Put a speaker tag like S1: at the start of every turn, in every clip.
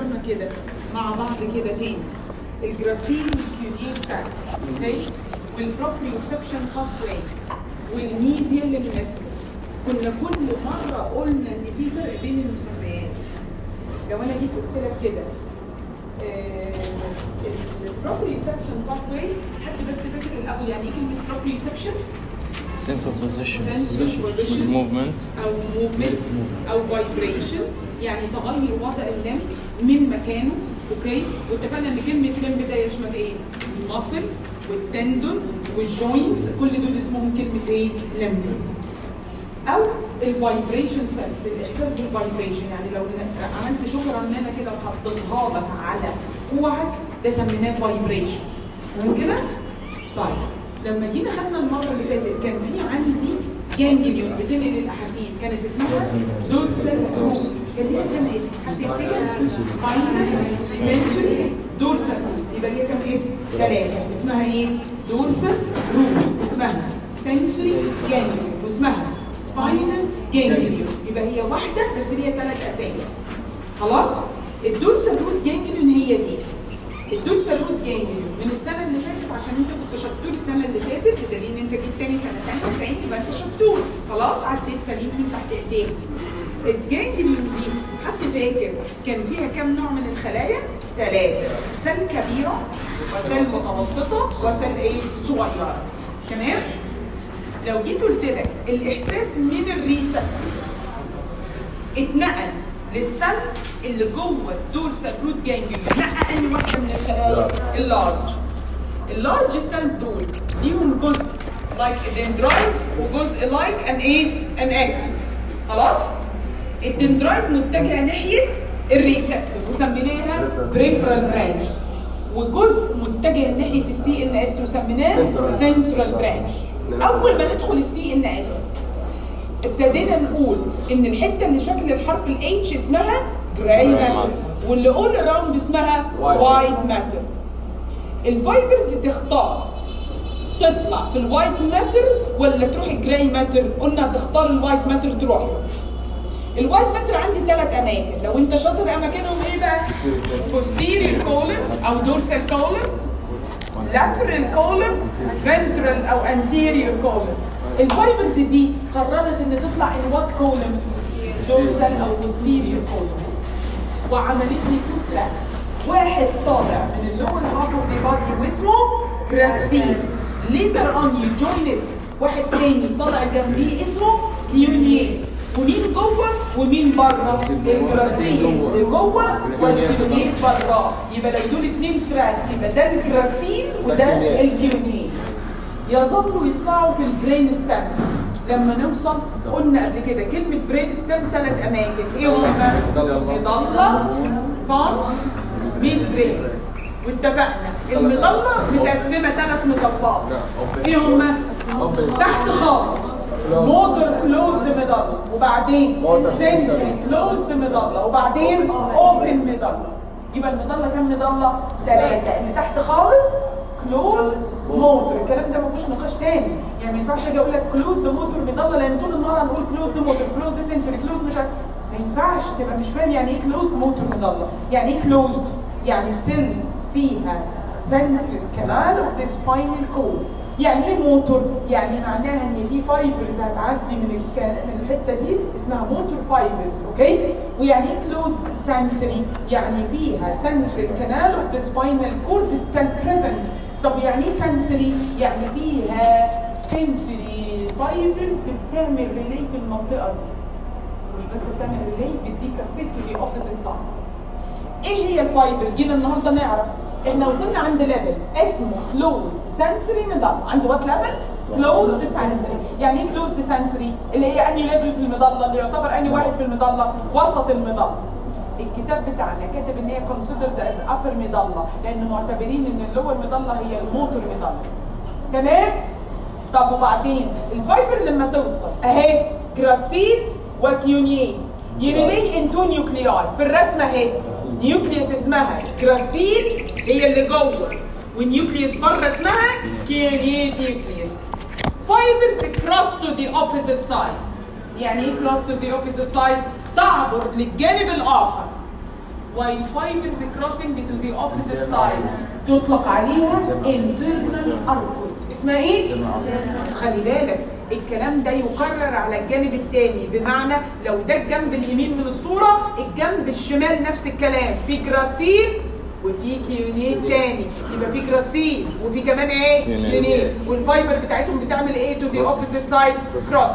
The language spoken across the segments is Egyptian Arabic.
S1: فكرنا كده مع بعض كده تاني الجراسيل والكيونيز تاكس اوكي والبروبريوسبشن خط واي والميديال لمنسكس كنا كل مره قلنا ان في فرق بين المسميات لو انا جيت قلت لك كده البروبريوسبشن خط واي حد بس فاكر الاول يعني ايه كلمه بروبريوسبشن؟
S2: sense of position
S1: sense of position
S2: movement
S1: او موفمنت او فايبريشن يعني تغير وضع اللمب من مكانه اوكي واتفقنا ان كلمه لمب ده يشمل ايه؟ المصل والتندون والجوينت كل دول اسمهم كلمه ايه؟ لمب او الفايبريشن سيلز الاحساس بالفايبريشن يعني لو عملت شجره مننا كده وحطيتها لك على كوعك ده سميناه فايبريشن تمام كده؟ طيب لما جينا خدنا المره اللي فاتت كان في عندي جانجليون بتنقل الاحاسيس كانت اسمها دورسال روت كان ليها كام اسم؟ حد يفتكر؟ سباينال سنسوري دورسال روت يبقى ليها كام اسم؟ ثلاثه اسمها ايه؟ دورسال روت اسمها سنسوري جانجليون واسمها سباينال جانجليون يبقى هي واحده بس ليها ثلاث اسامي خلاص؟ الدورسال روت جانجليون هي دي الدورسال روت جانجليون من السنه اللي فاتت عشان انت كنت شطور السنه اللي فاتت بدليل ان انت جيت تاني سنه ثانيه فاهم يبقى انت شطور خلاص عديت سليم من تحت ايديك الجانجليون دي حد فاكر كان فيها كام نوع من الخلايا؟ ثلاثه سيل كبيره وسيل متوسطه وسيل ايه؟ صغيره تمام؟ لو جيت قلت لك الاحساس من الريسبتور اتنقل للسيلز اللي جوه الدورسال روت جانجليون نقى انهي واحده من الخلايا؟ اللارج اللارج سيل دول ليهم جزء لايك الدندرايت وجزء لايك ان ايه؟ ان اكسوس خلاص؟ الدندرايت متجهه ناحيه الريسبتور وسميناها بريفرال برانش وجزء متجه ناحيه السي ان اس وسميناه سنترال برانش اول ما ندخل السي ان اس ابتدينا نقول ان الحته اللي شكل الحرف الاتش اسمها جراي ماتر واللي اول اراوند اسمها وايت ماتر الفايبرز تختار تطلع في الوايت ماتر ولا تروح الجراي ماتر قلنا تختار الوايت ماتر تروح له الوايت ماتر عندي ثلاث اماكن لو انت شاطر اماكنهم ايه بقى posterior column او dorsal column lateral column ventral او anterior column الفايبرز دي قررت ان تطلع ان وات كولم dorsal او posterior column وعملت لي تو تراك واحد طالع من اللور هاف اوف ذا بادي واسمه كراسين ليتر اون يو جوين واحد تاني طالع جنبيه اسمه كيونيه ومين جوه ومين بره الكراسين اللي جوه والكيونيه بره يبقى لو دول اتنين تراك يبقى ده الكراسين وده الكيونيه يظلوا يطلعوا في البرين ستام لما نوصل قلنا قبل كده كلمة برين ستام ثلاث أماكن إيه هما؟ مضلة بونس ميد برين واتفقنا المضلة متقسمة ثلاث مضلات إيه هما؟ تحت خالص موتور كلوزد مضلة وبعدين سنتري كلوزد مضلة وبعدين اوبن مضلة يبقى المضلة كام مضلة؟ ثلاثة اللي تحت خالص كلوز موتور الكلام ده ما فيهوش نقاش تاني يعني ما ينفعش اجي اقول لك كلوز موتور مضله لان طول النهار هنقول كلوز موتور كلوز سنسوري كلوز مش عارف ما ينفعش تبقى مش فاهم يعني ايه كلوز موتور مضله يعني ايه كلوزد يعني ستيل فيها سنترال كانال اوف ذا سباينال كورد يعني ايه موتور؟ يعني معناها ان دي فايبرز هتعدي من الكان من الحته دي اسمها موتور فايبرز اوكي؟ ويعني ايه كلوز سنسوري؟ يعني فيها سنترال كانال اوف ذا سباينال كورد ستيل بريزنت طب يعني ايه سنسوري؟ يعني فيها سنسوري فايبرز بتعمل ريلي في المنطقه دي مش بس بتعمل ريلي بتديك الست دي اوبوزيت سايد ايه هي الفايبر؟ جينا النهارده نعرف احنا وصلنا عند ليفل اسمه كلوزد سنسوري مضله عند وات ليفل؟ كلوزد سنسوري يعني ايه كلوزد سنسوري؟ اللي هي انهي ليفل في المضله اللي يعتبر انهي واحد في المضله؟ وسط المضله الكتاب بتاعنا كاتب ان هي considered as upper مضله لان معتبرين ان اللور مضله هي الموتور مضله تمام طب وبعدين الفايبر لما توصل اهي جراسين وكيونيه يريلي انتو نيوكلياي في الرسمه اهي نيوكليوس اسمها جراسين هي اللي جوه والنيوكليوس بره اسمها كيونيه نيوكليوس فايبرز cross to the opposite side يعني ايه cross to the opposite side تعبر للجانب الاخر while fibers crossing to the opposite side تطلق عليها internal arcuate اسمها ايه؟ خلي بالك الكلام ده يقرر على الجانب الثاني بمعنى لو ده الجنب اليمين من الصوره الجنب الشمال نفس الكلام في جراسيل وفي كيونيت تاني يبقى في جراسيل وفي كمان ايه؟
S2: كيونيت.
S1: كيونيت والفايبر بتاعتهم بتعمل ايه تو ذا اوبوزيت سايد كروس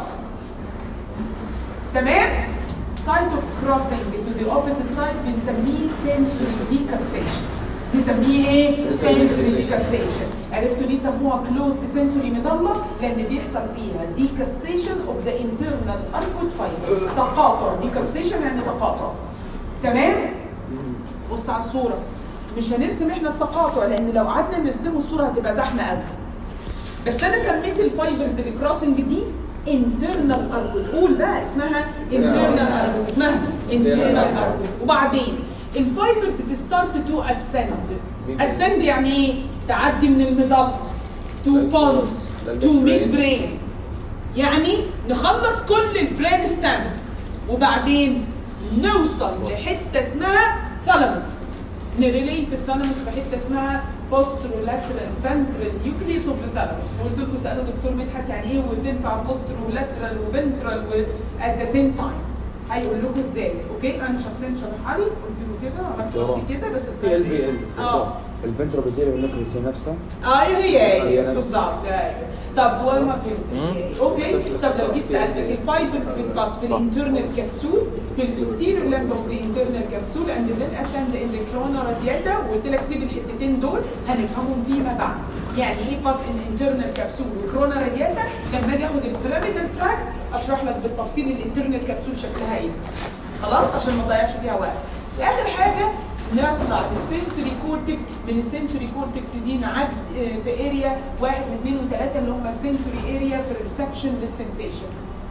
S1: تمام؟ سايد اوف كروسنج تو ذا اوبوزيت سايد بنسميه سنسوري ديكاستيشن نسميه ايه؟ سنسوري ديكاستيشن عرفتوا ليه سموها كلوزد سنسوري مضله؟ لان بيحصل فيها ديكاستيشن اوف ذا انترنال اركوت فايبر تقاطع ديكاستيشن يعني تقاطع تمام؟ بص على الصوره مش هنرسم احنا التقاطع لان لو قعدنا نرسمه الصوره هتبقى زحمه قوي بس انا سميت الفايبرز اللي كروسنج دي internal اركود قول بقى اسمها internal اركود اسمها internal اركود وبعدين الفايبرز بتستارت تو ascend ascend يعني ايه تعدي من المضله تو بونز تو ميد برين يعني نخلص كل البرين ستام وبعدين نوصل لحته اسمها ثالاموس نريلي في الثالاموس في حته اسمها بوسترولاترال فنترال نيوكليوس اوف ذا ثالاموس وقلت لكم سالوا دكتور مدحت يعني ايه وتنفع بوسترولاترال وفنترال ات ذا سيم تايم هيقول لكم ازاي اوكي انا شخصيا شرحها لي قلت له كده عملت راسي كده بس
S3: في ال في ال
S1: اه
S3: الفنترو بزيرو والنكريس هي نفسها
S1: اه هي هي
S3: هي
S1: هي
S3: نفس-
S1: بالظبط ايوه طب وانا ما فهمتش اوكي طب لو جيت سالتك الفايبرز بتباص في الانترنال كبسول في البوستيريور لمب اوف ذا انترنال كبسول اند ذن اسند ان ذا كرونا رادياتا وقلت لك سيب الحتتين دول هنفهمهم فيما بعد يعني ايه باس ان انترنال كبسول وكرونا رادياتا لما اجي اخد البيراميدال تراك اشرح لك بالتفصيل الانترنال كبسول شكلها ايه خلاص عشان ما نضيعش فيها وقت اخر حاجه نطلع للسنسوري كورتكس من السنسوري كورتكس دي نعد آه، في اريا واحد واثنين وثلاثه اللي هم السنسوري اريا في الريسبشن للسنسيشن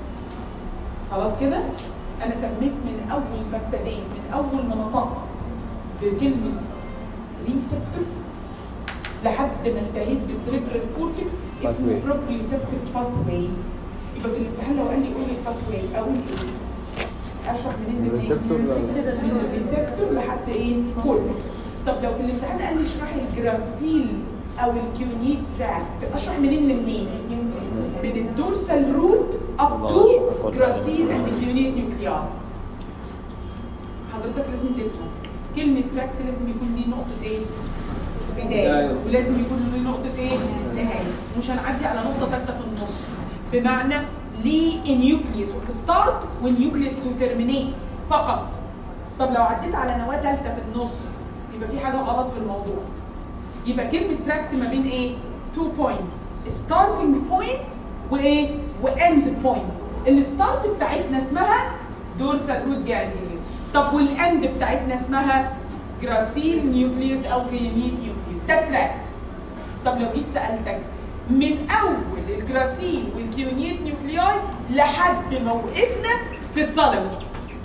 S1: خلاص كده انا سميت من اول ما ابتديت من اول ما نطقت بكلمه ريسبتور لحد ما انتهيت بسريبرال كورتكس اسمه
S3: Pathway.
S1: بروبريوسبتيف باثواي يبقى في الامتحان لو قال لي قول لي الباثواي اقول ايه؟ اشرح منين
S3: من الريسبتور ل-
S1: من الريسبتور لحد ايه؟ كورتكس طب لو في الامتحان قال لي اشرحي الجراسيل او الكيونيت تراكت اشرح منين لمنين؟ من الدورسال روت اب تو جراسيل اند كيونيت نيوكليار حضرتك لازم تفهم كلمة تراكت لازم يكون ليه نقطة ايه؟ بداية
S3: أيوة.
S1: ولازم يكون له نقطة ايه؟ نهاية مش هنعدي على نقطة ثالثة في النص بمعنى ليه نيوكليوس اوف ستارت ونيوكليوس تو ترمينيت فقط طب لو عديت على نواة ثالثة في النص يبقى في حاجة غلط في الموضوع يبقى كلمة تراكت ما بين ايه؟ تو بوينتس ستارتنج بوينت وايه؟ واند بوينت الستارت بتاعتنا اسمها دورسال روت جانجليون طب والاند بتاعتنا اسمها جراسيل نيوكليوس او كيونيت نيوكليوس ده تراكت طب لو جيت سالتك من اول الجراسيل والكيونيت نيوكلياي لحد ما وقفنا في الثالاموس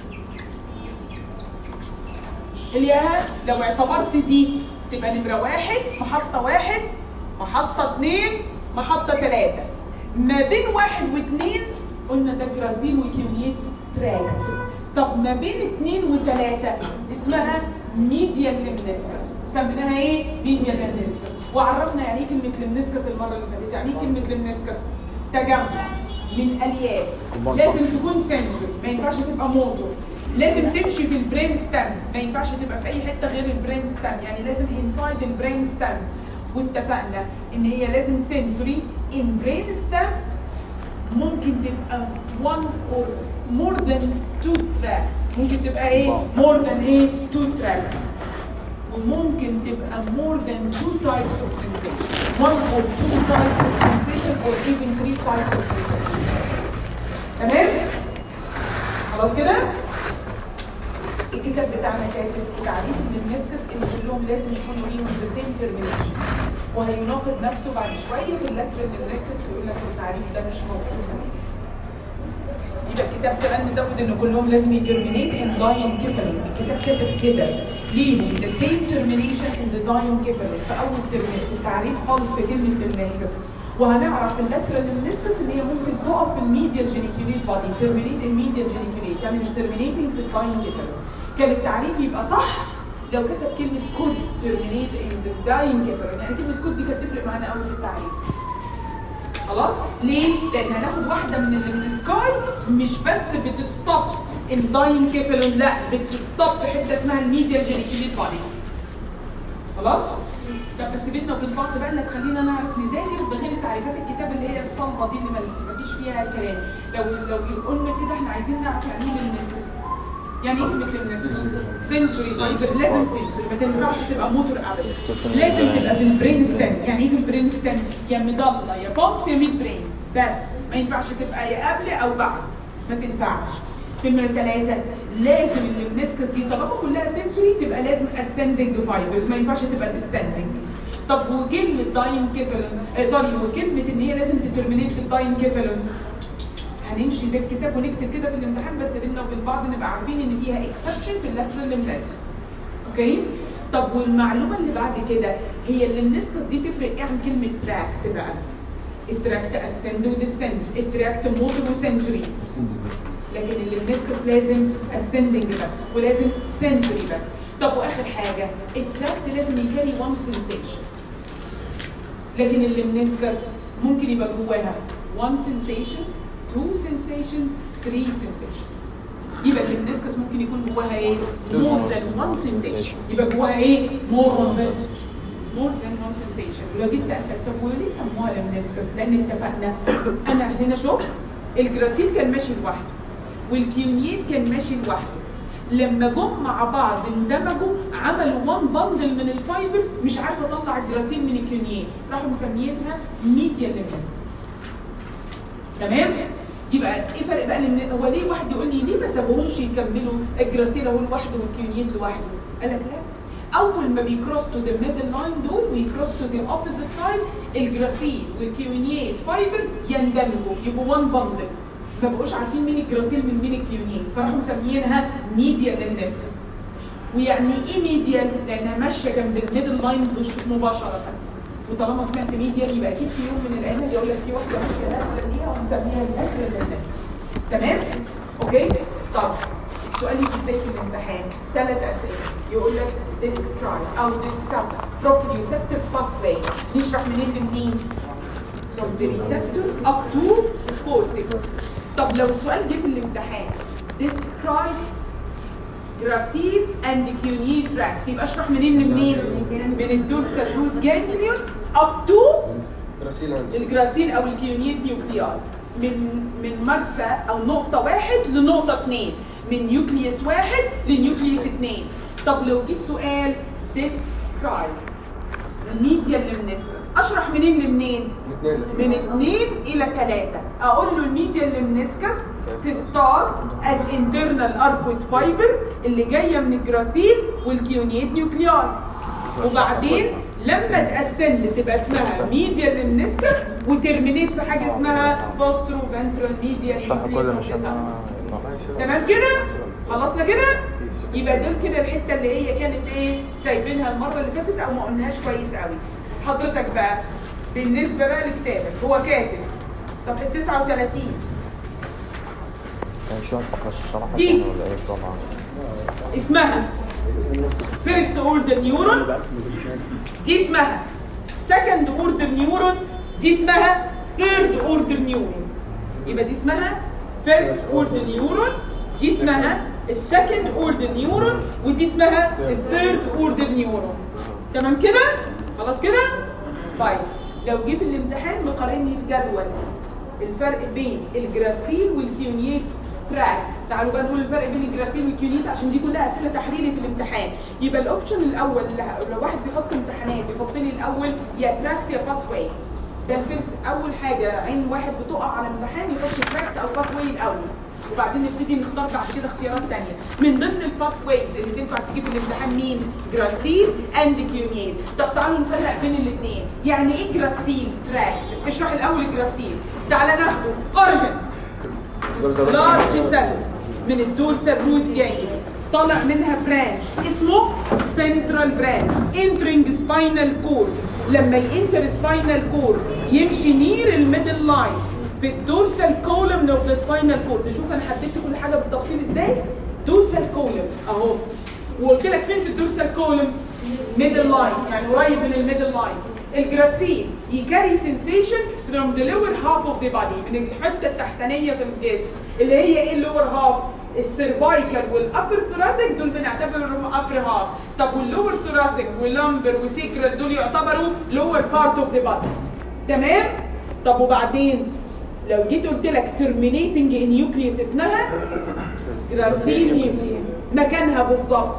S1: الياها لو اعتبرت دي تبقى نمرة واحد محطة واحد محطة اتنين محطة تلاتة ما بين واحد واتنين قلنا ده جراسيل وكيونيت تراكت طب ما بين اتنين وتلاتة اسمها ميديال لمنسكس سميناها ايه؟ ميديال لمنسكس وعرفنا يعني ايه كلمة لمنسكس المرة اللي فاتت يعني ايه كلمة لمنسكس؟ تجمع من الياف لازم تكون سنسور ما ينفعش تبقى موتور لازم تمشي في البرين ستام ما ينفعش تبقى في اي حته غير البرين ستام يعني لازم انسايد البرين ستام واتفقنا ان هي لازم سنسوري ان برين ستام ممكن تبقى one or more than two tracks ممكن تبقى ايه more than ايه two tracks وممكن تبقى more than two types of sensation one or two types of sensation or even three types of sensation تمام خلاص كده الكتاب بتاعنا كاتب في تعريف المنسكس ان كلهم لازم يكونوا ليهم ذا سيم ترمينيشن وهيناقض نفسه بعد شويه في اللاترال المنسكس ويقول لك التعريف ده مش مظبوط يبقى الكتاب كمان مزود ان كلهم لازم يترمينيت ان داين كيفالين الكتاب كاتب كده ليهم ذا سيم ترمينيشن ان ذا داين كيفالين في اول ترمينيت التعريف خالص في كلمه المنسكس وهنعرف في اللاترال المنسكس ان هي ممكن تقف في الميديال جينيكوليت بادي ترمينيت الميديال جينيكوليت يعني مش ترمينيتنج في الداين كيفالين كان التعريف يبقى صح لو كتب كلمه كود ترمينيت داين كفر يعني كلمه كود دي كانت تفرق معانا قوي في التعريف خلاص ليه؟ لان هناخد واحده من اللي من سكاي مش بس بتستوب الداين كيفالون لا بتستوب في حته اسمها الميديا جينيكيليت بادي خلاص؟ طب بس بيتنا وبين بعض بقى اللي تخلينا نعرف نذاكر بغير تعريفات الكتاب اللي هي الصلبه دي اللي ما فيش فيها كلام لو لو قلنا كده احنا عايزين نعرف يعني ايه للمسمس يعني ايه كلمه للمسمس؟ سنسوري فايبر لازم سنسوري ما تنفعش تبقى موتور ابدا لازم تبقى في البرين ستام يعني ايه في البرين ستام؟ يا مضله يا فوكس يا ميد برين بس ما ينفعش تبقى يا قبل او بعد ما تنفعش نمرة ثلاثة لازم المنسكس دي طالما كلها سنسوري تبقى لازم اسندنج فايبرز ما ينفعش تبقى ديسندنج طب وكلمة داين كيفالون آه سوري وكلمة ان هي لازم تترمينيت في الداين كيفالون هنمشي زي الكتاب ونكتب كده في الامتحان بس بينا وبين بعض نبقى عارفين ان فيها اكسبشن في اللاترال لمنسكس اوكي طب والمعلومة اللي بعد كده هي اللمنسكس دي تفرق ايه عن كلمة تراكت بقى التراكت اسند وديسند التراكت موتور وسنسوري لكن الليمنسكس لازم اسندنج بس ولازم سنسوري بس طب واخر حاجه التراكت لازم يكاري وان سنسيشن لكن الليمنسكس ممكن يبقى جواها وان سنسيشن تو سنسيشن ثري سنسيشنز يبقى الليمنسكس ممكن يكون جواها ايه؟ مور ذان وان سنسيشن يبقى جواها ايه؟ مور ذان مور ذان وان سنسيشن ولو جيت سالتك طب وليه سموها ليمنسكس؟ لان اتفقنا انا هنا شوف الجراسيل كان ماشي لوحده والكيونيت كان ماشي لوحده لما جم مع بعض اندمجوا عملوا وان بندل من الفايبرز مش عارفه اطلع الجراسيل من الكيونيت راحوا مسميينها ميديا ليمنسكس تمام يبقى ايه فرق بقى لان هو ليه واحد يقول لي ليه ما سابوهمش يكملوا الجراسيل اهو لوحده والكيونيت لوحده قال لك لا اول ما بيكروس تو ذا ميدل لاين دول ويكروس تو ذا اوبوزيت سايد الجراسيل والكيونيت فايبرز يندمجوا يبقوا وان بندل ما بقوش عارفين مين الجراسيل من مين الكيونين فراحوا مسميينها ميديا للنسكس ويعني ايه ميديال؟ لانها ماشيه جنب الميدل لاين مباشره وطالما سمعت ميديا يبقى اكيد في يوم من الايام يقول لك في واحده ماشيه لاترال ليها ومسميها لاترال للنسكس تمام؟ اوكي؟ طب السؤال يجي ازاي في الامتحان؟ ثلاث اسئله يقول لك describe او discuss proprioceptive pathway نشرح منين لمين؟ from the receptor up to the cortex. طب لو السؤال جه في الامتحان describe gracile and cuneic tract يبقى اشرح منين لمنين؟ من الدورسال روت جانجليون up to الجراسيل او الكيونيت نيوكليار من من مرسى او نقطه واحد لنقطه اثنين من نيوكليوس واحد لنيوكليوس اثنين طب لو جه السؤال describe الميديا لمنسكس اشرح منين لمنين؟ من اثنين الى ثلاثة اقول له الميديا لمنسكس تستارت از انترنال اركويد فايبر اللي جايه من الجراسيل والكيونيت نيوكليار وبعدين لما تاسند تبقى اسمها ميديا لمنسكس وترمينيت في حاجه اسمها بوسترو فنترال ميديا
S2: اشرح كل مش انا
S1: تمام كده؟ خلصنا كده؟ يبقى دول كده الحته اللي هي كانت ايه؟ سايبينها المره اللي فاتت او ما قلناهاش كويس قوي. حضرتك بقى بالنسبه بقى لكتابك هو كاتب صفحه 39
S2: يعني شو فقط الشرح
S1: دي.
S2: يعني ولا ايه شو معنا
S1: اسمها فيرست اوردر نيورون دي اسمها سكند اوردر نيورون دي اسمها ثيرد اوردر نيورون يبقى دي اسمها فيرست اوردر نيورون دي اسمها السكند اوردر نيورون ودي اسمها الثيرد اوردر نيورون تمام كده خلاص كده طيب لو جه في الامتحان مقارني في جدول الفرق بين الجراسيل والكيونيت تراكت تعالوا بقى نقول الفرق بين الجراسيل والكيونيت عشان دي كلها اسئله تحريري في الامتحان يبقى الاوبشن الاول اللي ه- لو واحد بيحط امتحانات يحط لي الاول يا تراكت يا باث واي ده الفيرست اول حاجه عين واحد بتقع على امتحان يحط تراكت او باث واي الاول وبعدين نبتدي نختار بعد كده اختيارات تانية من ضمن الباث وايز اللي تنفع تيجي في الامتحان مين جراسيل اند كيونيت طب تعالوا نفرق بين الاثنين يعني ايه جراسيل تراكت اشرح الاول الجراسيل تعالى ناخده اوريجن لارج سيلز من الدورسال روت جاي طالع منها برانش اسمه سنترال برانش انترنج سباينال كورد لما ينتر سباينال كورد يمشي نير الميدل لاين في الدورسال كولم اوف ذا سباينال كورد نشوف انا حددت كل حاجه بالتفصيل ازاي دورسال كولم اهو وقلت لك فين في الدورسال كولم ميدل لاين يعني قريب من الميدل لاين الجراسيل يكاري سensation from the lower half of the body من الحته التحتانيه في الجسم اللي هي ايه اللور هاف السيرفايكال والابر ثوراسيك دول بنعتبرهم ابر هاف طب واللور ثوراسيك واللمبر وسيكرال دول يعتبروا لور بارت اوف ذا بادي تمام طب وبعدين لو جيت قلت لك terminating nucleus اسمها جراسيل نيوكليوس مكانها بالظبط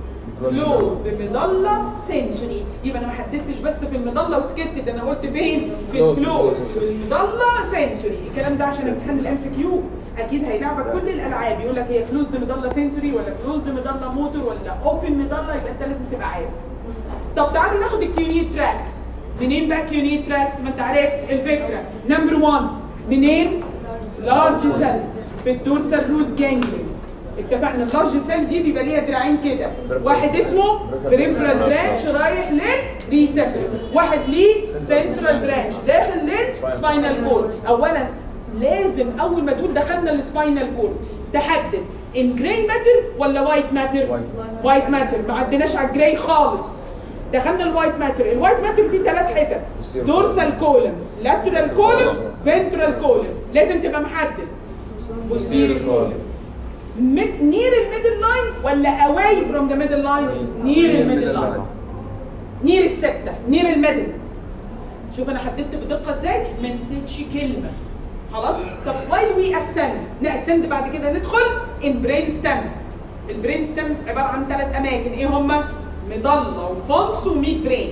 S1: كلوز بمظله سنسوري يبقى انا ما حددتش بس في المظله وسكت ده انا قلت فين في
S3: Closed
S1: الكلوز
S3: بمظلة
S1: في المظله سنسوري الكلام ده عشان امتحان الام سي كيو اكيد هيلعبك كل الالعاب يقول لك هي كلوز مظله سنسوري ولا كلوز مظله موتور ولا اوبن مظله يبقى انت لازم تبقى عارف طب تعالوا ناخد الكيونيت تراك منين بقى كيونيت تراك ما انت عرفت الفكره نمبر 1 منين لارج سيل في الدورسال روت جانجليون اتفقنا اللارج سيل دي بيبقى ليها دراعين كده واحد اسمه بريفرال برانش رايح للريسبتور واحد ليه سنترال برانش داخل للسباينال كورد اولا لازم اول ما تقول دخلنا السباينال كورد تحدد ان جراي ماتر ولا وايت ماتر وايت ماتر ما عدناش على الجراي خالص دخلنا الوايت ماتر الوايت ماتر فيه ثلاث حتت دورسال كولم لاترال كولم فنترال كولم لازم تبقى محدد posterior column mid, near الميدل لاين ولا away from the middle line near الميدل لاين نير السبتة نير الميدل شوف انا حددت بدقه ازاي ما نسيتش كلمه خلاص طب وايل وي اسند ناسند بعد كده ندخل ان برين ستام البرين ستام عباره عن ثلاث اماكن ايه هما مضله وبونس وميد برين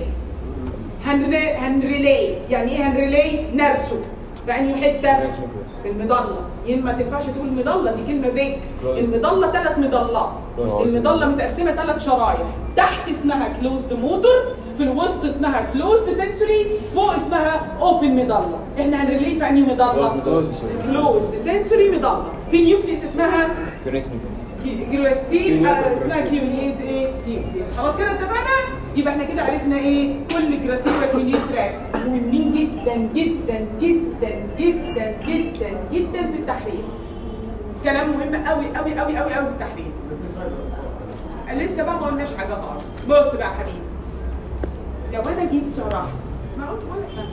S1: هنري هنريلي يعني ايه هنريلي نرسه بأنهي حته في المضله يعني ما تنفعش تقول مضله دي كلمه فيك المضله ثلاث مضلات المضله متقسمه ثلاث شرايح تحت اسمها كلوزد موتور في الوسط اسمها كلوزد سنسوري فوق اسمها اوبن مضله احنا هنريلي في انهي مضله كلوزد سنسوري مضله في نيوكليس اسمها جلوسين اسمها كيونيت ايه نيوكليس خلاص كده اتفقنا يبقى احنا كده عرفنا ايه كل جراسيل كيونيت تراك مهمين جدا جدا جدا جدا جدا جدا في التحليل كلام مهم قوي قوي قوي قوي قوي في التحليل لسه بقى ما قلناش حاجه خالص بص بقى يا حبيبي لو انا جيت صراحه ما قلت ولا حاجه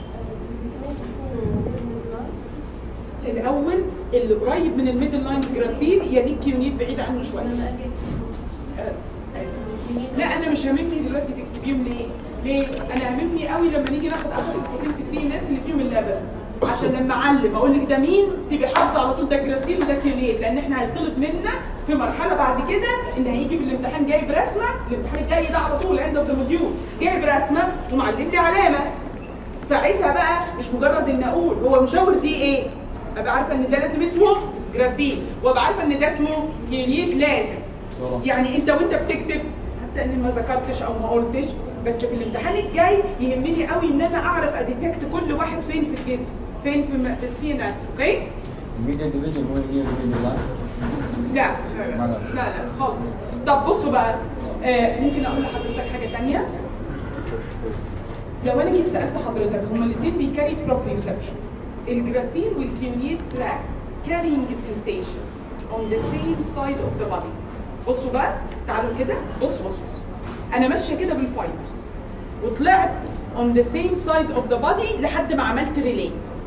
S1: الاول اللي قريب من الميدل لاين جراسيل يليك كيونيت بعيد عنه شويه آه، لا انا مش هاممني دلوقتي تكتبيهم ليه؟ ليه؟ انا هاممني قوي لما نيجي ناخد اخر حصتين في سي الناس اللي فيهم الليفلز عشان لما اعلم اقول لك ده مين تبقي حافظه على طول ده جراسيل وده كيونيت لان احنا هيطلب منا في مرحله بعد كده ان هيجي في الامتحان جايب رسمه الامتحان الجاي ده على طول عند الموديول جايب رسمه ومعلم لي علامه ساعتها بقى مش مجرد ان اقول هو مشاور دي ايه؟ ابقى عارفه ان ده لازم اسمه جراسيل وابقى عارفه ان ده اسمه كيونيت لازم يعني انت وانت بتكتب حتى اني ما ذكرتش او ما قلتش بس في الامتحان الجاي يهمني قوي ان انا اعرف اديتكت كل واحد فين في الجسم فين في م- في السي ان اس اوكي
S3: الميديا ديفيجن هو هي الميديا لاين
S1: لا لا لا, لا خالص طب بصوا بقى آه ممكن اقول لحضرتك حاجه ثانيه لو انا جيت سالت حضرتك هما الاثنين بيكاري بروبريوسبشن الجراسين والكيونيت تراك carrying sensation on the same side of the body بصوا بقى تعالوا كده بص بص بص انا ماشيه كده بالفايبرز وطلعت on the same side of the body لحد ما عملت ريلي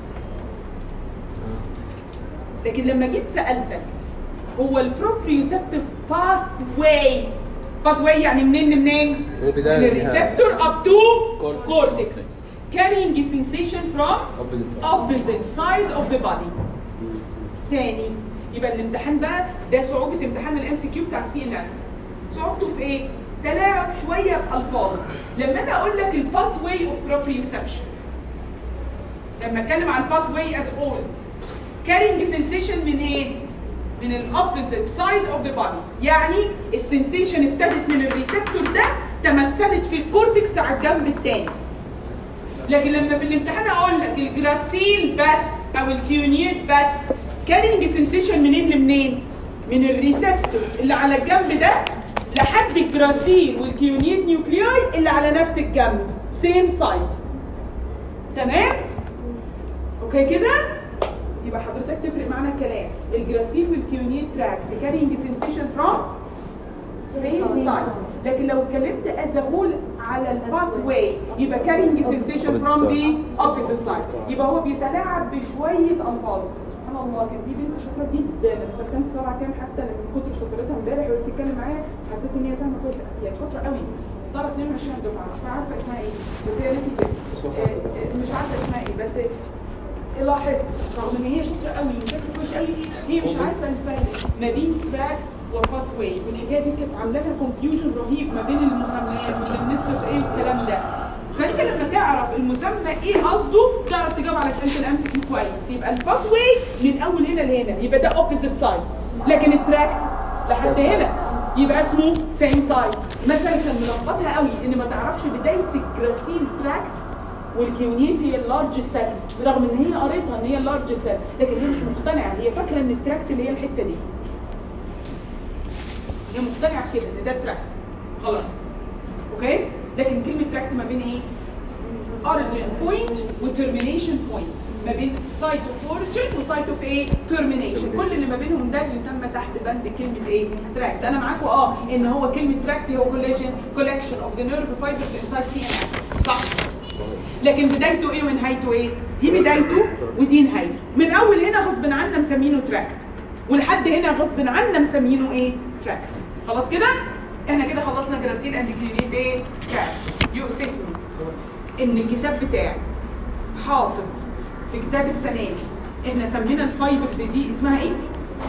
S1: لكن لما جيت سالتك هو البروبريوسبتيف باث واي باث واي يعني منين لمنين؟
S3: من البداية
S1: من
S3: للنهاية.
S1: الريسبتور up to
S3: Cortex.
S1: cortex carrying a sensation from
S3: Opposite side.
S1: opposite side of the body تاني يبقى الامتحان بقى ده صعوبة امتحان الام سي كيو بتاع السي ان اس صعوبته في ايه؟ تلاعب شوية بألفاظ لما انا اقول لك الباث واي اوف بروبريوسبشن لما اتكلم عن الباث واي از اول carrying sensation من ايه؟ من الاوبوزيت سايد اوف ذا بودي يعني السنسيشن ابتدت من الريسبتور ده تمثلت في الكورتكس على الجنب الثاني لكن لما في الامتحان اقول لك الجراسيل بس او الكيونيت بس كارينج سنسيشن منين لمنين؟ من الريسبتور اللي على الجنب ده لحد الجراسيل والكيونيت نيوكلياي اللي على نفس الجنب سيم سايد تمام؟ اوكي كده؟ يبقى حضرتك تفرق معانا الكلام الجراسيل والكيونيت تراك بكارينج سنسيشن فروم سيم سايد لكن لو اتكلمت از هول على الباث واي يبقى كارينج سنسيشن فروم ذا اوبوزيت سايد يبقى هو بيتلاعب بشويه الفاظ سبحان الله كان في بنت شاطره جدا لما كانت طالعه كام حتى من كتر شطارتها امبارح وهي بتتكلم معايا حسيت ان هي فاهمه كويس يعني شاطره قوي طلعت 22 دفعه مش عارفه اسمها ايه بس هي قالت لي كده آه، آه، مش عارفه اسمها ايه بس لاحظت رغم ان هي شاطره قوي ومذاكره كويس قوي هي مش عارفه الفرق ما بين تراك وباث واي والحكايه دي كانت عامله لها كونفيوجن رهيب ما بين المسميات والنسبس ايه والكلام ده فانت لما تعرف المسمى ايه قصده تعرف تجاوب على اسئله الام سي كيو كويس يبقى الباث واي من اول هنا لهنا يبقى ده اوبوزيت سايد لكن التراك لحد هنا يبقى اسمه سيم سايد مثلا كان ملخبطها قوي ان ما تعرفش بدايه الجراسيل تراكت والكيونيت هي اللارج سيل رغم ان هي قريتها ان هي اللارج سيل لكن هي مش مقتنعه هي فاكره ان التراكت اللي هي الحته دي هي مقتنعه كده ان ده تراكت خلاص اوكي لكن كلمه تراكت ما بين ايه origin point وترمينيشن بوينت ما بين سايت اوف اوريجن وسايت اوف ايه ترمينيشن كل اللي ما بينهم ده يسمى تحت بند كلمه ايه تراكت انا معاكم اه ان هو كلمه تراكت هو كوليجن كولكشن اوف ذا نيرف فايبرز انسايد سي ان اس صح لكن بدايته ايه ونهايته ايه دي بدايته ودي نهايته من اول هنا غصب عنا مسمينه تراكت ولحد هنا غصب عنا مسمينه ايه تراكت خلاص كده احنا كده خلصنا جراسيل اند كلينيت ايه تراكت يؤسفني ان الكتاب بتاعي حاطط في كتاب السنه دي احنا سمينا الفايبرز دي اسمها ايه؟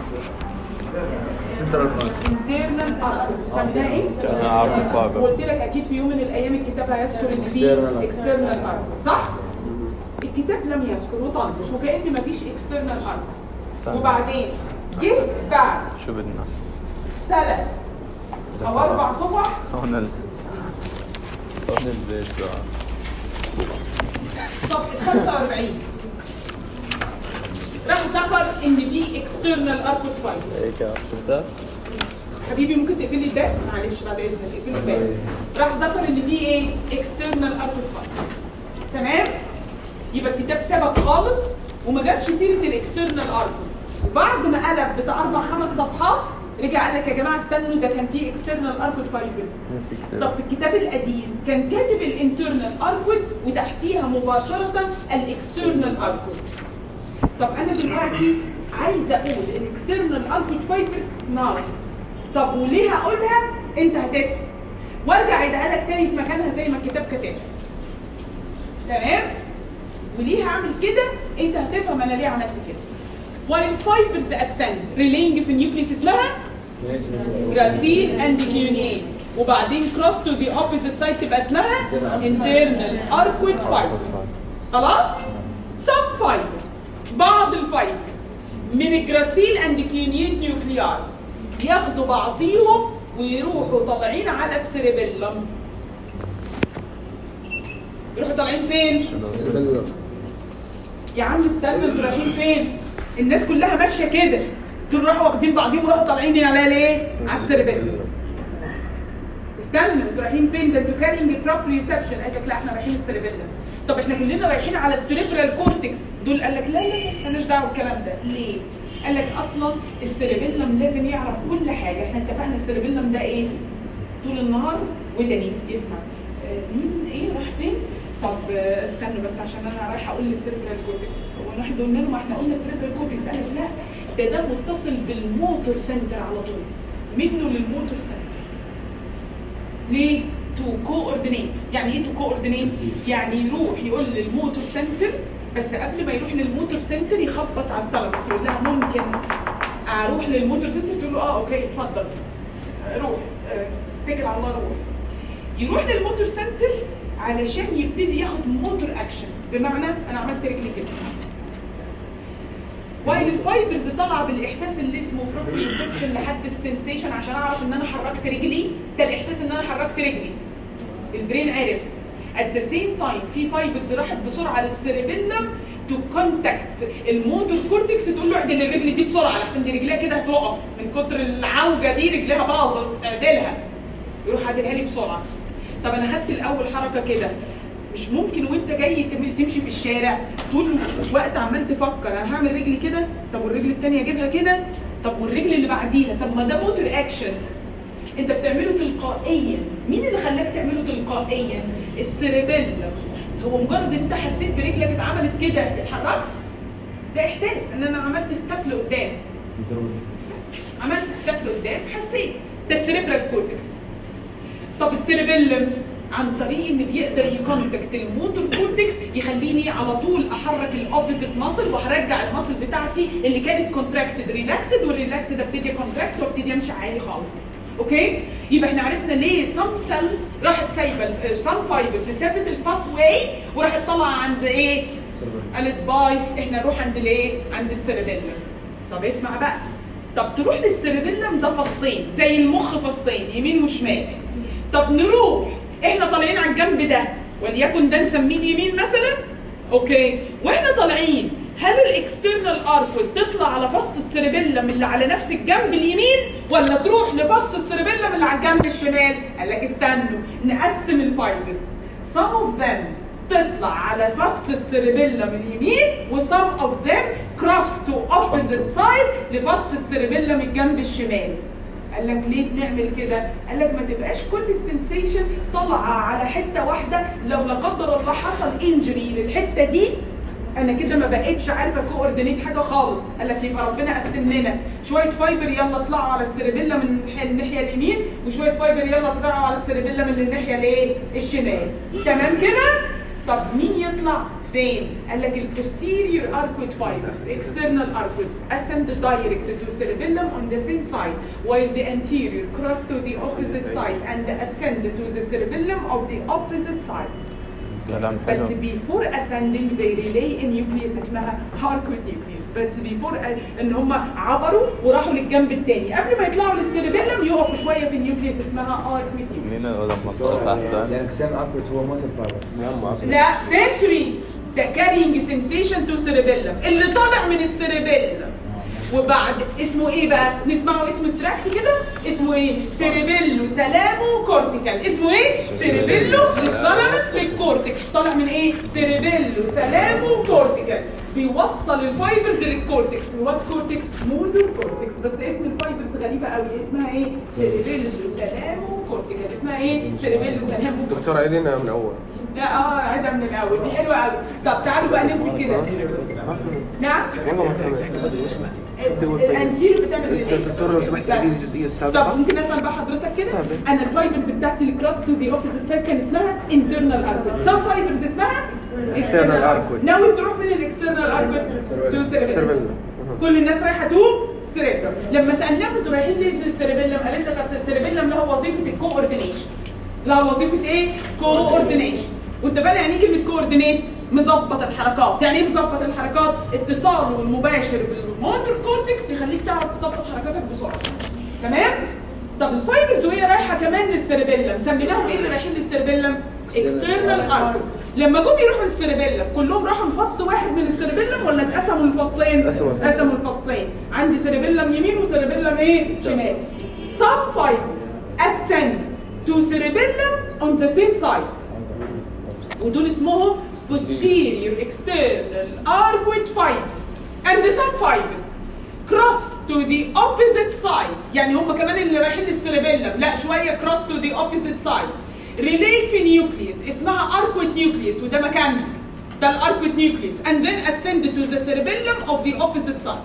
S1: انترنال ارك سميناها ايه؟
S2: عرض فايبر
S1: وقلت لك اكيد في يوم من الايام الكتاب هيذكر ان في
S3: External.
S1: اكسترنال ارك صح؟ الكتاب لم يذكر وطنش وكأن مفيش اكسترنال ارك وبعدين جه بعد
S2: شو بدنا؟
S1: ثلاث او اربع صفح
S2: هون ال هون البيس بقى
S1: صفحه 45 راح ذكر ان في اكسترنال ارك فايبر
S2: هيك شفتها؟
S1: حبيبي ممكن تقفلي الباب معلش بعد اذنك اقفلي الباب راح ذكر ان في ايه اكسترنال ارتفاكت تمام يبقى الكتاب سبق خالص وما جابش سيره الاكسترنال ارت وبعد ما قلب بتاع اربع خمس صفحات رجع قال لك يا جماعه استنوا ده كان في اكسترنال ارت فايبر
S2: نسي
S1: طب
S2: كتاب
S1: في الكتاب القديم كان كاتب الانترنال اركود وتحتيها مباشره الاكسترنال اركود طب انا دلوقتي عايزه اقول الاكسترنال اركود فايبر ناقص طب وليه هقولها انت هتفهم وارجع اعيدها لك تاني في مكانها زي ما الكتاب كاتبها تمام وليه هعمل كده انت هتفهم انا ليه عملت كده والفايبرز اسند ريلينج في النيوكليس اسمها جراسيل اند كيونين وبعدين كروس تو ذا اوبوزيت سايد تبقى اسمها انترنال اركويد فايبر خلاص سب فايبر بعض الفايبر من الجراسيل اند كيونين نيوكليار ياخدوا بعضيهم ويروحوا طالعين على السيربيلم يروحوا طالعين فين؟ يا عم استنى انتوا رايحين فين؟ الناس كلها ماشيه كده دول راحوا واخدين بعضيهم وراحوا طالعين على ايه؟ على السيربيلم استنى انتوا رايحين فين؟ ده انتوا كارينج بروبر ريسبشن قال لك لا احنا رايحين السيربيلم طب احنا كلنا رايحين على السيريبرال كورتكس دول قال لك لا لا لا مالناش دعوه بالكلام ده ليه؟ قال لك اصلا السيربيلم لازم يعرف كل حاجه احنا اتفقنا السيربيلم ده ايه؟ طول النهار ودني يسمع آه، مين ايه راح فين؟ طب آه، استنوا بس عشان انا رايحه اقول للسيربرال كورتكس هو احنا قلنا له ما احنا قلنا السيربرال كورتكس قال لك لا ده ده متصل بالموتور سنتر على طول منه للموتور سنتر ليه؟ تو كوردينيت يعني ايه تو كوردينيت؟ يعني يروح يقول للموتور سنتر بس قبل ما يروح للموتور سنتر يخبط على الثالاموس يقول لها ممكن اروح للموتور سنتر تقول له اه اوكي اتفضل روح آه، اتكل على الله روح يروح للموتور سنتر علشان يبتدي ياخد موتور اكشن بمعنى انا عملت رجلي كده وايل الفايبرز طالعه بالاحساس اللي اسمه بروبريوسبشن لحد السنسيشن عشان اعرف ان انا حركت رجلي ده الاحساس ان انا حركت رجلي البرين عرف at the same time في فايبرز راحت بسرعه للسيربيلم تو كونتاكت الموتور كورتكس تقول له اعدل الرجل دي بسرعه لحسن دي رجليها كده هتقف من كتر العوجه دي رجليها باظت اعدلها يروح عادلها لي بسرعه طب انا خدت الاول حركه كده مش ممكن وانت جاي تم- تمشي في الشارع طول الوقت عمال تفكر انا هعمل رجلي كده طب والرجل التانية اجيبها كده طب والرجل اللي بعديها طب ما ده موتور اكشن انت بتعمله تلقائيا مين اللي خلاك تعمله تلقائيا السيربيلم هو مجرد انت حسيت برجلك اتعملت كده اتحركت ده احساس ان انا عملت ستاب لقدام عملت ستاب لقدام حسيت ده السيريبرال كورتكس طب السيربيلم عن طريق ان بيقدر يكونتاكت الموتور كورتكس يخليني على طول احرك الاوبوزيت ماسل وهرجع الماسل بتاعتي اللي كانت كونتراكتد ريلاكسد والريلاكس ده ابتدي كونتراكت وابتدي امشي عادي خالص اوكي يبقى احنا عرفنا ليه سم سيلز راحت سايبه سم فايبرز سابت الباث واي وراحت طالعه عند ايه؟ قالت باي احنا نروح عند الايه؟ عند السيربيلم طب اسمع بقى طب تروح للسيربيلم ده فصين زي المخ فصين يمين وشمال طب نروح احنا طالعين على الجنب ده وليكن ده نسميه يمين مثلا اوكي واحنا طالعين هل الاكسترنال اركود تطلع على فص السيربيلم اللي على نفس الجنب اليمين ولا تروح لفص السيربيلم اللي على الجنب الشمال قال لك استنوا نقسم الفايبرز some of them تطلع على فص السيربيلم اليمين و some of them cross to opposite side لفص السيربيلم الجنب الشمال قال لك ليه بنعمل كده؟ قال لك ما تبقاش كل السنسيشن طالعه على حته واحده لو لا قدر الله حصل انجري للحته دي انا كده ما بقتش عارفه كوردينيت حاجه خالص قال لك يبقى ربنا قسم لنا شويه فايبر يلا اطلعوا على السيربيلا من الناحيه اليمين وشويه فايبر يلا اطلعوا على السيربيلا من الناحيه الايه الشمال تمام كده طب مين يطلع فين قال لك البوستيريور arcuate fibers external arcuates ascend direct to cerebellum on the same side while the anterior cross to the opposite side and ascend to the cerebellum of the opposite side
S2: كلام
S1: بس
S2: حلو
S1: before ascending they relay a nucleus اسمها هاركوت nucleus بس before uh, ان هم عبروا وراحوا للجنب الثاني قبل ما يطلعوا للسيربيلم يقفوا شويه في النيوكليوس اسمها هاركوت nucleus
S2: مين لما تقطع احسن
S3: لانك سام ابرت هو موتور فايبر
S1: لا sensory ده carrying sensation to cerebellum اللي طالع من السيربيلم وبعد اسمه ايه بقى؟ نسمعه اسم التراكت كده اسمه ايه؟ سيربيلو سلامو كورتيكال اسمه ايه؟ سيربيلو للثالاموس للكورتكس طالع من ايه؟ سيربيلو سلامو كورتيكال بيوصل الفايبرز للكورتكس وات كورتكس؟ موتور كورتكس بس اسم الفايبرز غريبه قوي اسمها ايه؟ سيربيلو سلامو كورتيكال اسمها ايه؟ سيربيلو سلامو كورتيكال
S4: دكتور عيدينا من اول
S1: لا اه عيدها من الاول دي حلوه قوي طب تعالوا بقى نمسك كده
S4: ما فهمت
S1: نعم
S4: والله ما فهمت
S1: الانتير بتعمل ايه؟
S4: دكتور لو سمحت
S1: بس.
S4: تعيد الجزئيه
S1: طب
S4: السابقه
S1: ممكن اسال بقى حضرتك كده
S4: اتفضل.
S1: انا الفايبرز بتاعتي الكروس تو ذا اوبوزيت سايد كان اسمها انترنال اركود سب فايبرز اسمها
S4: External arcuate.
S1: ناوي تروح من الاكسترنال اركود تو سيربيلم
S4: سيربيلم
S1: كل الناس رايحه تو سيربيلم لما سالناهم انتوا رايحين ليه للسيربيلم قالت لك اصل السيربيلم له وظيفه الكوردينيشن له وظيفه ايه؟ كوردينيشن وانت فاهم يعني ايه كلمه كوردينيت؟ مظبط الحركات، يعني ايه مظبط الحركات؟ اتصاله المباشر بالموتور كورتكس يخليك تعرف تظبط حركاتك بسرعه. تمام؟ طب الفايبرز وهي رايحه كمان للسيربيلم، سميناهم ايه اللي رايحين للسيربيلم؟ اكسترنال اركود. لما جم يروحوا للسيربيلم كلهم راحوا لفص واحد من السيربيلم ولا اتقسموا لفصين؟
S4: اتقسموا.
S1: اتقسموا لفصين، عندي سيربيلم يمين وسيربيلم ايه؟ شمال. Some fibers ascend to cerebellum on the same side. ودول اسمهم posterior external arcuate fibers and some fibers cross to the opposite side يعني هم كمان اللي رايحين للسيربيلم لا شويه cross to the opposite side relay في نيوكليوس اسمها arcuate nucleus وده مكانها ده الاركوت نيوكليوس and then ascend to the cerebellum of the opposite side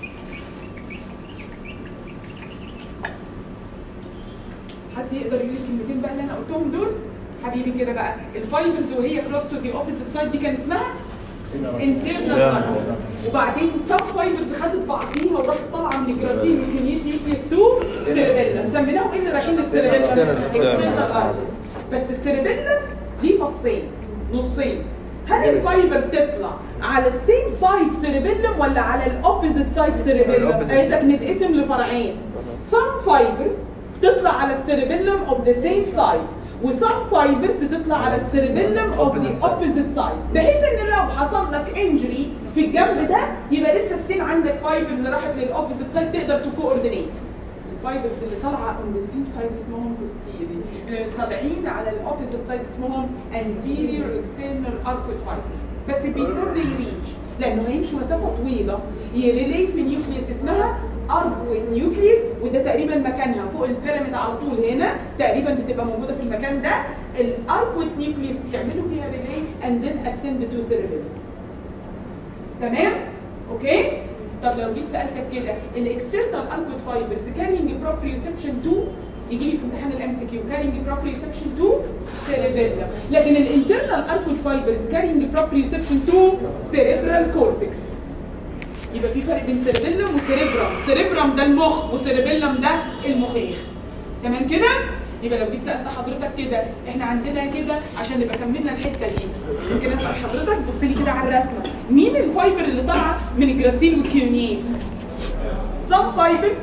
S1: حد يقدر يقول لي الكلمتين بقى اللي انا قلتهم دول حبيبي كده بقى الفايبرز وهي كروس تو ذا اوبوزيت سايد دي كان اسمها انترنال وبعدين سب فايبرز خدت بعضيها وراحت طالعه من الجراسيل وكميه نيوكليوس تو سيربيلم سميناهم ايه اللي رايحين للسيربيلم؟
S4: External.
S1: اكسترنال ارض بس السيربيلم ليه فصين نصين هل الفايبر تطلع على السيم سايد سيربيلم ولا على الاوبوزيت سايد سيربيلم؟
S4: الopposite
S1: قالت لك
S4: side.
S1: نتقسم لفرعين some fibers تطلع على السيربيلم of the same side وسم فايبرز تطلع على السيربيلم of the
S4: Opposite side.
S1: opposite side بحيث ان لو حصل لك انجري في الجنب ده يبقى لسه ستيل عندك فايبرز راحت للاوبوزيت سايد تقدر تكوردينيت الفايبرز اللي طالعه on the same side اسمهم posterior اللي طالعين على الاوبوزيت سايد اسمهم anterior external arcuate fibers بس before they reach لانه هيمشوا مسافه طويله يريلي في نيوكليوس اسمها اركويت نيوكليس وده تقريبا مكانها فوق البيراميد على طول هنا تقريبا بتبقى موجوده في المكان ده الاركويت نيوكليس يعملوا فيها ريلي اند ذن اسند تو سيربيلم تمام اوكي طب لو جيت سالتك كده الاكسترنال اركويت فايبرز كارينج بروبريوسبشن 2 يجي لي في امتحان الام سي كيو كارينج بروبريوسبشن 2 سيريبيلم لكن الانترنال اركويت فايبرز كارينج بروبريوسبشن 2 سيريبرال كورتكس يبقى في فرق بين سيربيلم وسيريبرام سيريبرام ده المخ وسيربيلم ده المخيخ تمام كده يبقى لو جيت سالت حضرتك كده احنا عندنا كده عشان نبقى كملنا الحته دي ممكن اسال حضرتك بص لي كده على الرسمه مين الفايبر اللي طالعه من الجراسيل والكيونيت some fibers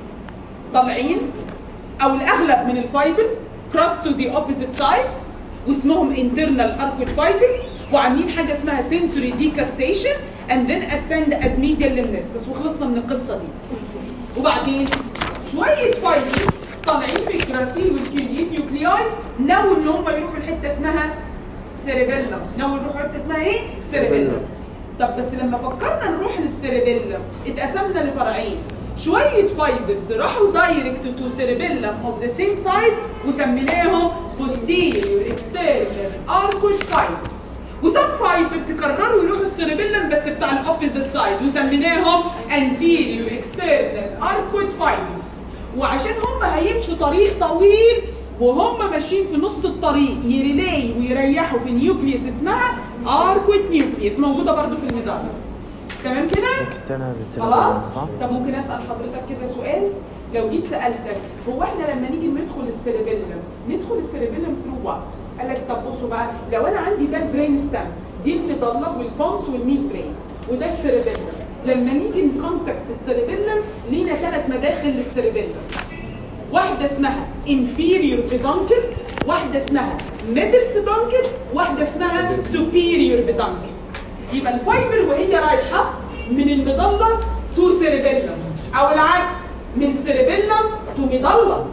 S1: طالعين او الاغلب من الفايبرز cross to the opposite side واسمهم internal arcuate fibers وعاملين حاجه اسمها sensory decussation and then ascend as medial limnescus وخلصنا من القصه دي وبعدين شويه فايبرز طالعين من الجراسيل والكيونيت نيوكلياي ناوي ان هم يروحوا لحته اسمها سيريبيلم ناوي يروحوا حته اسمها ايه؟ سيريبيلم طب بس لما فكرنا نروح للسيريبيلم اتقسمنا لفرعين شويه فايبرز راحوا دايركت تو سيريبيلم اوف ذا سيم سايد وسميناهم posterior external arcuate fibers وسام فايبرز قرروا يروحوا السيريبيلم بس بتاع الاوبوزيت سايد وسميناهم anterior external arcuate fibers وعشان هم هيمشوا طريق طويل وهم ماشيين في نص الطريق يريلي ويريحوا في نيوكليوس اسمها اركويت نيوكليوس موجوده برضو في الميدان تمام كده؟
S2: اكسترنال
S1: خلاص؟
S2: صح؟
S1: طب ممكن اسال حضرتك كده سؤال لو جيت سالتك هو احنا لما نيجي ندخل السيربيلم ندخل السيربيلم ثرو وات؟ قال لك طب بصوا بقى لو انا عندي ده البرين ستام دي المضله والبونس والميد برين وده السيربيلم لما نيجي نكونتاكت السيربيلم لينا ثلاث مداخل للسيربيلم واحدة اسمها inferior peduncle واحدة اسمها middle peduncle واحدة اسمها superior peduncle يبقى الفايبر وهي رايحة من المضلة تو سيربيلم أو العكس من سيربيلم تو مضلة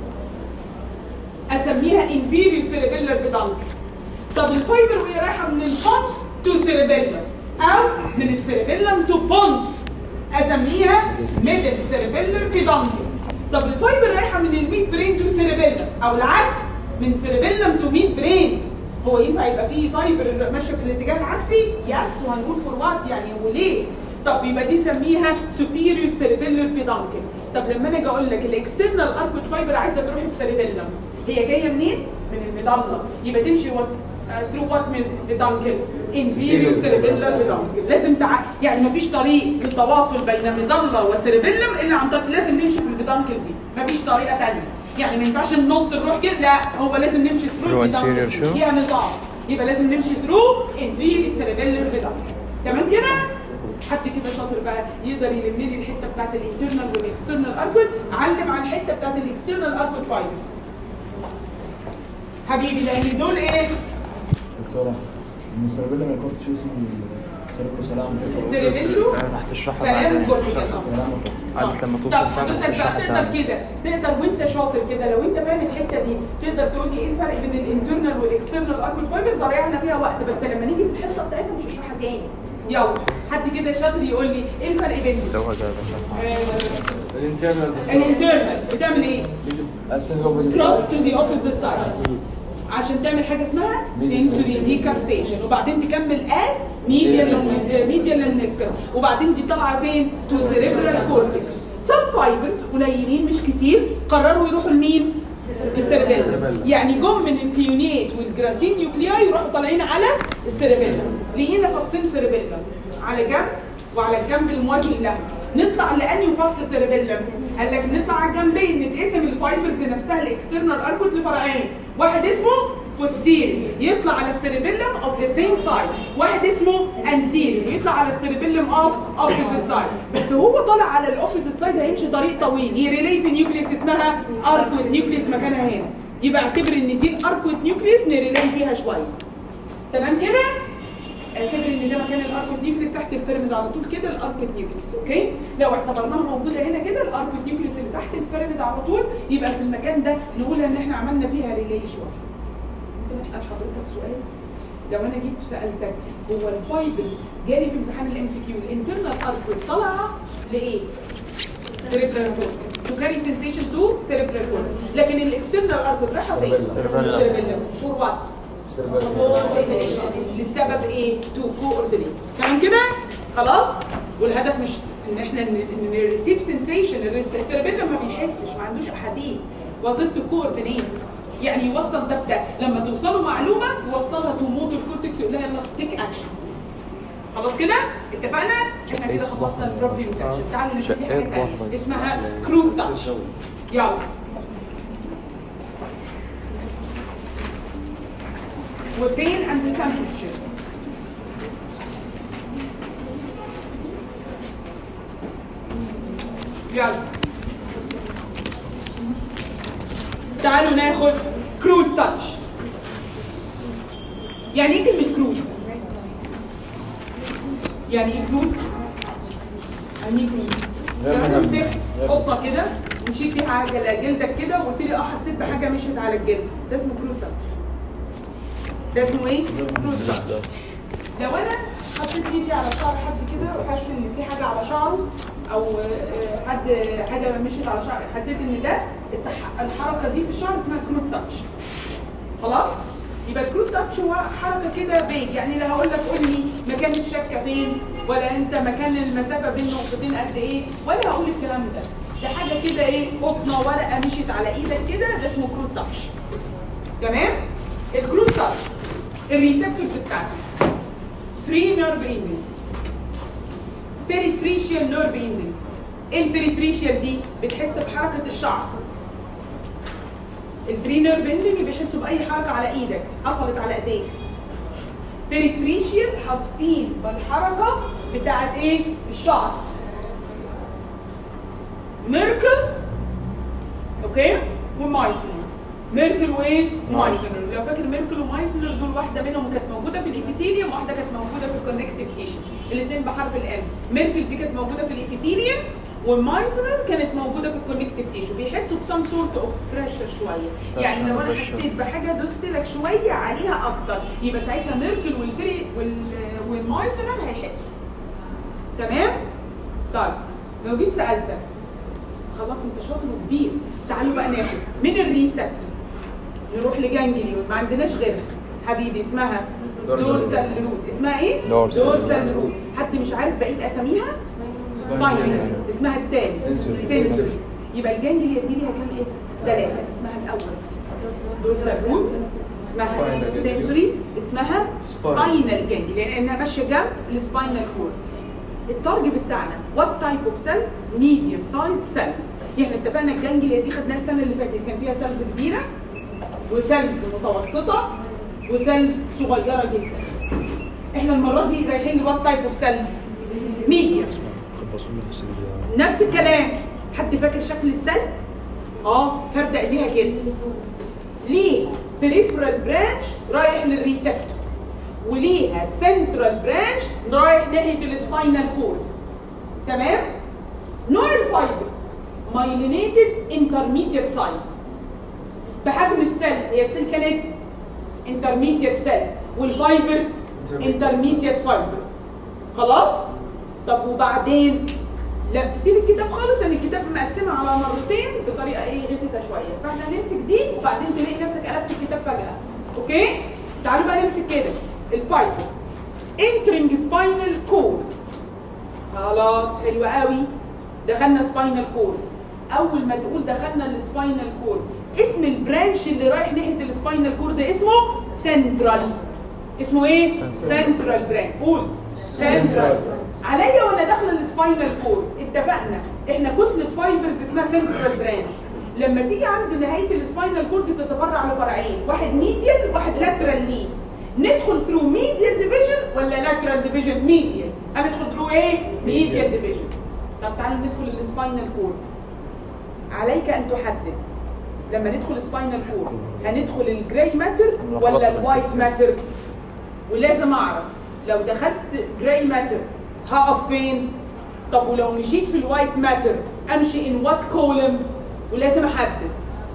S1: أسميها inferior cerebellar peduncle طب الفايبر وهي رايحة من البونس تو سيربيلم أو من السيربيلم تو بونس أسميها middle cerebellar peduncle طب الفايبر رايحه من الميد برين تو سيربيلم او العكس من سيربيلم تو ميد برين هو ينفع يبقى فيه فايبر ماشيه في الاتجاه العكسي؟ يس وهنقول فور وات يعني هو ليه؟ طب يبقى دي نسميها superior cerebellar peduncle طب لما انا اجي اقول لك الاكسترنال اركوت فايبر عايزه تروح السيربيلم هي جايه منين؟ من المضله يبقى تمشي وات ثرو وات من بدانكل انفيريور سيربيلر بدانكل لازم تع... يعني مفيش طريق للتواصل بين مضله وسيربيلم الا عن طريق لازم نمشي في البدانكل دي مفيش طريقه ثانيه يعني ما ينفعش ننط نروح كده لا هو لازم نمشي
S2: Through
S1: ثرو
S2: inferior شو؟
S1: فيها نظام يبقى لازم نمشي ثرو انفيريور سيربيلر بدانكل تمام كده؟ حد كده شاطر بقى يقدر يلم لي الحته بتاعت الانترنال والاكسترنال اركوت علم على الحته بتاعت الاكسترنال اركوت فايبرز حبيبي لان دول ايه؟
S3: دكتورة من السيربيلا ما يكون شو اسمه السيربيلو سلام
S1: سيربيلو
S2: راح تشرحها
S1: سلام
S2: بعدين
S1: كورتيكال
S3: سلام
S2: قالت لما
S1: طب
S2: توصل فعلا
S1: حضرتك بقى
S2: تشرحها
S1: تقدر
S2: تاني
S1: كده تقدر وانت شاطر كده لو انت فاهم الحته دي تقدر تقول لي ايه الفرق بين الانترنال والاكسترنال اركول فايبرز ضيعنا فيها وقت بس لما نيجي في الحصه بتاعتها مش هشرحها تاني يلا حد كده شاطر يقول لي ايه الفرق بينهم؟
S2: لو هذا بشرحها
S1: آه،
S4: الانترنال
S1: الانترنال بتعمل ايه؟
S3: السيربيلو
S1: كروس تو ذا اوبوزيت سايد عشان تعمل حاجه اسمها سنسوري ديكاستيشن وبعدين تكمل از ميديال ميديال لمنسكس وبعدين دي طالعه فين؟ تو سيريبرال كورتكس سم فايبرز قليلين مش كتير قرروا يروحوا لمين؟ السيربيلم يعني جم من الكيونيت والجراسين نيوكلياي يروحوا طالعين على السيربيلم لقينا فصين سيربيلم على جنب وعلى الجنب المواجه له نطلع لاني فصل سيربيلم قال لك نطلع على الجنبين نتقسم الفايبرز نفسها الاكسترنال اركوت لفرعين واحد اسمه posterior يطلع على السيربيلم اوف ذا سيم سايد واحد اسمه anterior يطلع على السيربيلم اوف opposite سايد بس هو طالع على الاوبوزيت سايد هيمشي طريق طويل يريلي في نيوكليس اسمها اركوت نيوكليس مكانها هنا يبقى اعتبر ان دي الاركوت نيوكليس نريلي فيها شويه تمام كده اعتبر ان ده مكان الاركوت نيوكليس تحت البيراميد على طول كده الاركوت نيوكليس اوكي لو اعتبرناها موجوده هنا كده الاركوت نيوكليس اللي تحت البيراميد على طول يبقى في المكان ده نقول ان احنا عملنا فيها ريلي شويه ممكن اسال حضرتك سؤال لو انا جيت وسالتك هو الفايبرز جالي في امتحان الام سي كيو الانترنال اركوت طالعه لايه؟ cerebral cortex to carry sensation to cerebral cortex لكن الاكسترنال ارتر رايحه فين؟
S2: Cerebellum.
S1: cerebellum for what؟ للسبب ايه؟ تو كوردينيت تمام كده؟ خلاص؟ والهدف مش ان احنا نريسيف سنسيشن السيربيلم ما بيحسش ما عندوش احاسيس وظيفته كوردينيت يعني يوصل ده بده لما توصله معلومه يوصلها تو موتور كورتكس يقول لها يلا تيك اكشن خلاص كده اتفقنا احنا كده خلصنا البروبلم سيكشن تعالوا نبتدي
S4: شقات
S1: حاجه تانية
S4: واحدة.
S1: اسمها كرو تاتش يلا وبين اند temperature يلا تعالوا ناخد كرود تاتش يعني ايه كلمة كرود؟ يعني ايه كرود؟ يعني ايه كرود؟ لما تمسك قطة كده ومشيت فيها على جلدك كده وقلت لي اه حسيت بحاجة مشيت على الجلد ده اسمه كرود تاتش ده اسمه ايه؟ كرود تاتش لو انا حطيت ايدي على شعر حد كده وحاسس ان في حاجه على شعره او آه، حد حاجه مشيت على شعر حسيت ان ده التح- الحركه دي في الشعر اسمها كروت تاتش خلاص يبقى الكروت تاتش هو حركه كده بيج يعني لا هقول لك قول لي مكان الشكه فين ولا انت مكان المسافه بين نقطتين قد ايه ولا هقول الكلام ده ده حاجه كده ايه قطنه ورقه مشيت على ايدك كده ده اسمه كروت تاتش تمام الكروت تاتش الريسبتورز بتاعتك فري نيرف اندنج بيريتريشيال نيرف اندنج ايه البيريتريشيال دي بتحس بحركه الشعر الفري نيرف اندنج بيحسوا باي حركه على ايدك حصلت على ايديك بيريتريشيال حاسين بالحركه بتاعت ايه الشعر ميركل اوكي ومايسنر ميركل وايه ومايسنر لو فاكر ميركل ومايسنر دول واحده منهم كانت موجوده في الابيثيليوم واحده كانت موجوده في الكونكتيف تيشن الاثنين بحرف الام ميركل دي كانت موجوده في الابيثيليوم والمايسنر كانت موجوده في الكونكتيف تيشو بيحسوا بسم سورت اوف بريشر شويه يعني لو انا
S2: pressure.
S1: حسيت بحاجه دوست لك شويه عليها اكتر يبقى ساعتها ميركل والبري وال والمايسنر هيحسوا تمام طيب لو جيت سالتك خلاص انت شاطر وكبير تعالوا بقى ناخد من الريسبتور نروح لجانجليون ما عندناش غيرها حبيبي اسمها دورسال روت اسمها ايه؟
S2: Dorsal.
S1: دورسال روت حد مش عارف بقيه اساميها؟ سباينال اسمها التاني سنسوري يبقى الجانجليا دي ليها كام اسم؟ ثلاثة اسمها الأول دورسال روت اسمها سنسوري اسمها سباينال جانجليا لأنها ماشية جنب السباينال كورد التارجت بتاعنا وات تايب اوف سيلز ميديوم سايز سيلز احنا اتفقنا الجانجليا دي خدناها السنه اللي فاتت كان فيها سيلز كبيره وسيلز متوسطه وسيلز صغيره جدا احنا المره دي رايحين لوات تايب اوف سيلز ميديوم نفس الكلام حد فاكر شكل السل اه فرده ايديها كده ليه بريفرال برانش رايح للريسبتور وليها سنترال برانش رايح ناحيه السباينال كورد تمام نوع الفايبرز مايلينيتد انترميديت سايز بحجم السل هي السل كانت انترميديت سيل والفايبر انترميديت فايبر خلاص طب وبعدين لا سيب الكتاب خالص لان الكتاب مقسمها على مرتين بطريقه ايه غتتة شويه فاحنا هنمسك دي وبعدين تلاقي نفسك قلبت الكتاب فجاه اوكي تعالوا بقى نمسك كده الفايبر entering spinal cord خلاص حلو قوي دخلنا سباينال كورد اول ما تقول دخلنا السباينال كورد اسم البرانش اللي رايح ناحيه السباينال كورد اسمه سنترال اسمه ايه سنترال برانش قول سنترال عليا ولا داخله السباينال كورد اتفقنا احنا كتله فايبرز اسمها سنترال برانش لما تيجي عند نهايه السباينال كورد تتفرع لفرعين واحد ميديال واحد لاترال ليه ندخل ثرو ميديال ديفيجن ولا لاترال ديفيجن ميديال هندخل ثرو ايه ميديال ديفيجن طب تعالوا ندخل السباينال كورد عليك ان تحدد لما ندخل سباينال كورد هندخل الجراي ماتر ولا الوايت ماتر ولازم اعرف لو دخلت جراي ماتر هقف فين طب ولو مشيت في الوايت ماتر امشي ان وات كولم ولازم احدد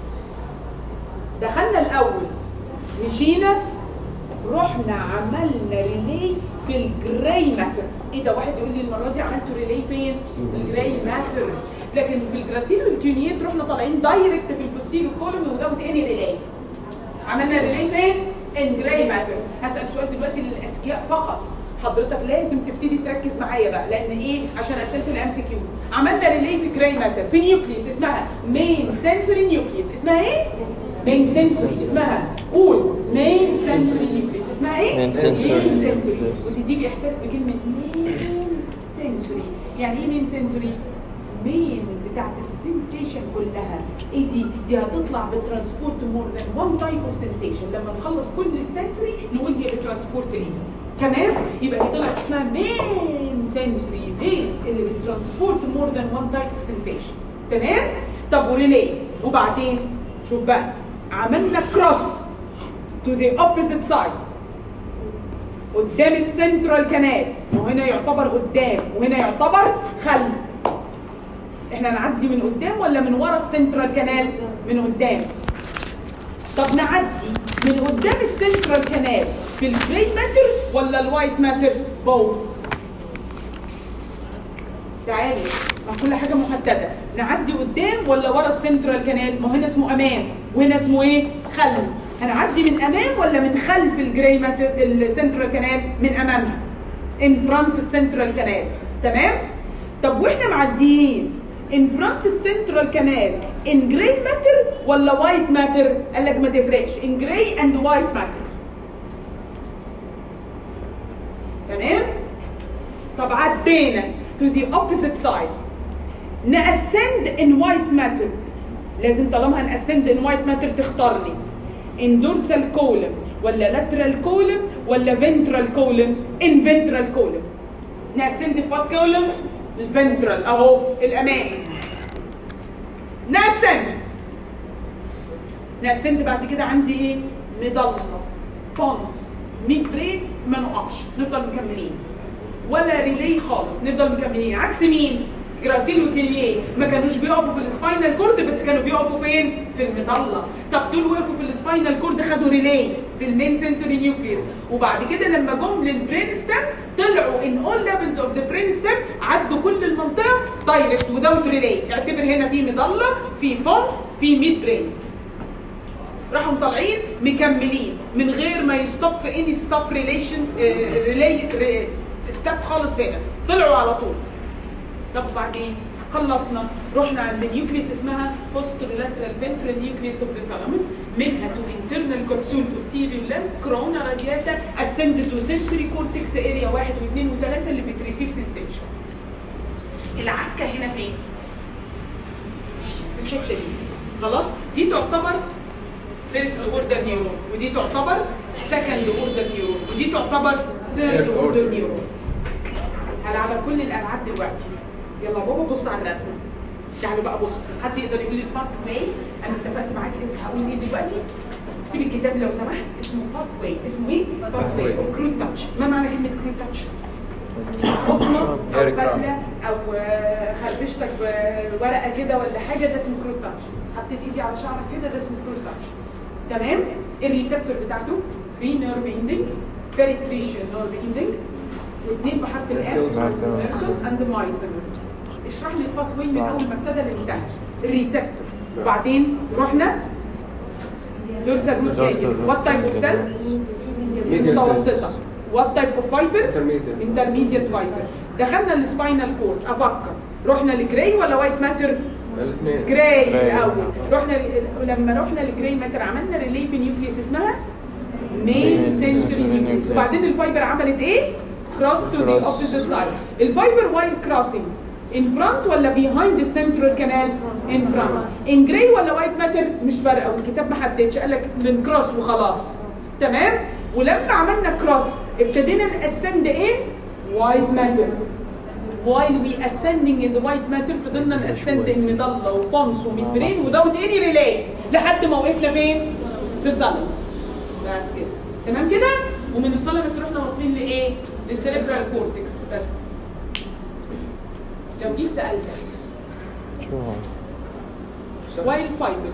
S1: دخلنا الاول مشينا رحنا عملنا ريلي في الجراي ماتر ايه ده واحد يقول لي المره دي عملت ريلي فين الجراي ماتر لكن في الجراسيل والكيونيت رحنا طالعين دايركت في البوستيريو كولوم وداوت اني ريلاي عملنا ريلاي فين؟ ان جراي ماتر هسال سؤال دلوقتي للاذكياء فقط حضرتك لازم تبتدي تركز معايا بقى لان ايه عشان اسئله الام سي كيو عملنا ريلاي في جراي ماتر في نيوكليس اسمها مين سنسوري نيوكليس اسمها ايه؟ مين سنسوري اسمها قول مين سنسوري نيوكليس اسمها ايه؟
S2: Main sensory nucleus.
S1: وتديك احساس بكلمه مين سنسوري يعني ايه مين سنسوري؟ مين بتاعت السنسيشن كلها ايه دي؟ دي هتطلع بترانسبورت مور ذان وان تايب اوف سنسيشن لما نخلص كل السنسوري نقول هي بترانسبورت ايه؟ تمام؟ يبقى هي طلعت اسمها مين سنسوري مين اللي بترانسبورت مور ذان وان تايب اوف سنسيشن تمام؟ طب وريلي وبعدين شوف بقى عملنا كروس to the opposite side قدام السنترال كانال وهنا يعتبر قدام وهنا يعتبر خلف احنا نعدي من قدام ولا من ورا السنترال كانال من قدام طب نعدي من قدام السنترال كانال في الجراي ماتر ولا الوايت ماتر بوث تعالي ما كل حاجه محدده نعدي قدام ولا ورا السنترال كانال ما هنا اسمه امام وهنا اسمه ايه خلف هنعدي من امام ولا من خلف الجراي ماتر السنترال كانال من امامها ان فرونت السنترال كانال تمام طب واحنا معديين ان فرونت السنترال كانال ان جراي ماتر ولا وايت ماتر قال لك ما تفرقش ان جراي اند وايت ماتر تمام طب عدينا to the opposite side نأسند in white matter لازم طالما هنأسند in white matter تختار لي in dorsal column ولا lateral column ولا ventral column in ventral column نأسند في what column الفنترال اهو الامام نأسند نقسمت بعد كده عندي ايه مضله بونز ميد بريك ما نقفش نفضل مكملين ولا ريلي خالص نفضل مكملين عكس مين جراسيل وكيليه ما كانوش بيقفوا في السباينال كورد بس كانوا بيقفوا فين في المضله طب دول وقفوا في السباينال كورد خدوا ريلي في المين سنسوري نيوكليس وبعد كده لما جم للبرين ستيم طلعوا ان اول ليفلز اوف ذا برين ستيم عدوا كل المنطقه دايركت وداوت ريلي اعتبر هنا في مضله في بونز في ميد برين راحوا طالعين مكملين من غير ما يستوب في اني ستوب ريليشن ريلي ستيب خالص هنا طلعوا على طول طب بعدين خلصنا رحنا عند نيوكليس اسمها posterolateral ventral nucleus of the thalamus منها to internal capsule posterior limb corona radiata ascend to sensory cortex area واحد واثنين وثلاثة اللي بتريسيف sensation العكة هنا فين؟ الحتة دي خلاص دي تعتبر فيرست اوردر نيورون ودي تعتبر سكند اوردر نيورون ودي تعتبر ثيرد اوردر نيورون هلعب كل الالعاب دلوقتي يلا بابا بص على الرسمه تعالوا بقى بص حد يقدر يقول لي الباث واي انا اتفقت معاك انت هقول ايه دلوقتي سيب الكتاب لو سمحت اسمه باث واي اسمه ايه باث واي اوف كروت تاتش ما معنى كلمه كروت تاتش قطنه او بدله او آه، خربشتك بورقه كده ولا حاجه ده اسمه كروت تاتش حطيت ايدي على شعرك كده ده اسمه كروت تاتش تمام الريسبتور بتاعته فري نيرف اندنج بيريتريشن نيرف اندنج واثنين بحرف الام اند مايسن اشرح لي الباث واي من اول ما ابتدى لانتهى الريسبتور وبعدين رحنا دورسال روت
S2: Dorsal root
S1: وات تايب اوف سيلز
S4: Medial
S1: متوسطه وات تايب اوف فايبر
S4: Intermediate.
S1: انترميديت فايبر دخلنا السباينال كورد افكر رحنا لجراي ولا وايت ماتر
S4: الاثنين
S1: جراي
S2: جراي.
S1: الاول رحنا ل- لما رحنا لجراي ماتر عملنا ريلي في نيوكليس اسمها مين
S2: Main
S1: سنسوري
S2: sensory
S1: نيوكليس
S2: nucleus.
S1: وبعدين الفايبر عملت ايه؟ كروس تو ذا
S2: Cross.
S1: اوبوزيت سايد الفايبر وايل كروسنج ان فرونت ولا بيهايند السنترال كانال ان فرونت ان جراي ولا وايت ماتر مش فارقه والكتاب ما حددش قال لك من كروس وخلاص تمام ولما عملنا كروس ابتدينا ناسند ايه وايت ماتر while we ascending in the white matter فضلنا ناسند المضله وبونس وميدبرين without any relay لحد ما وقفنا فين؟ في الثالمس بس كده تمام كده؟ ومن الثالمس رحنا واصلين لايه؟ للسيريبرال كورتكس بس لو جيت سالتك
S2: شو هون؟
S1: وايل فايبرز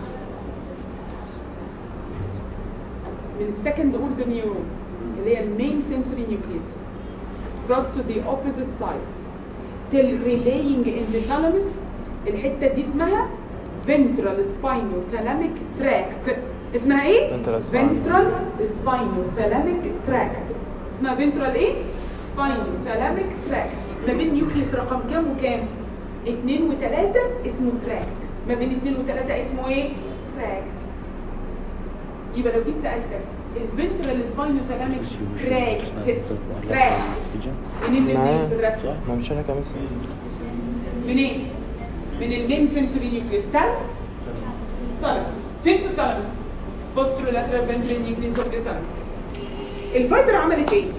S1: من السكند اوردر نيورون اللي هي المين سنسوري نيوكليس cross to the opposite side till relaying in the thalamus الحته دي اسمها ventral spinothalamic tract اسمها ايه
S2: Ventral spinal.
S1: ventral spinothalamic tract اسمها ventral ايه spinothalamic tract ما بين نيوكليس رقم كام وكام 2 و3 اسمه تراكت ما بين 2 و3 اسمه ايه تراكت يبقى لو جيت سالتك الفنترال سباينوثالاميك تراكت تراكت منين منين في الرسم
S2: ما مش انا كمان سنة.
S1: منين؟ من المين سنسوري نيوكليس تال ثالاموس فين في الثالاموس؟ بوسترولاترال فنترال نيوكليس اوف ذا ثالاموس الفايبر عملت ايه؟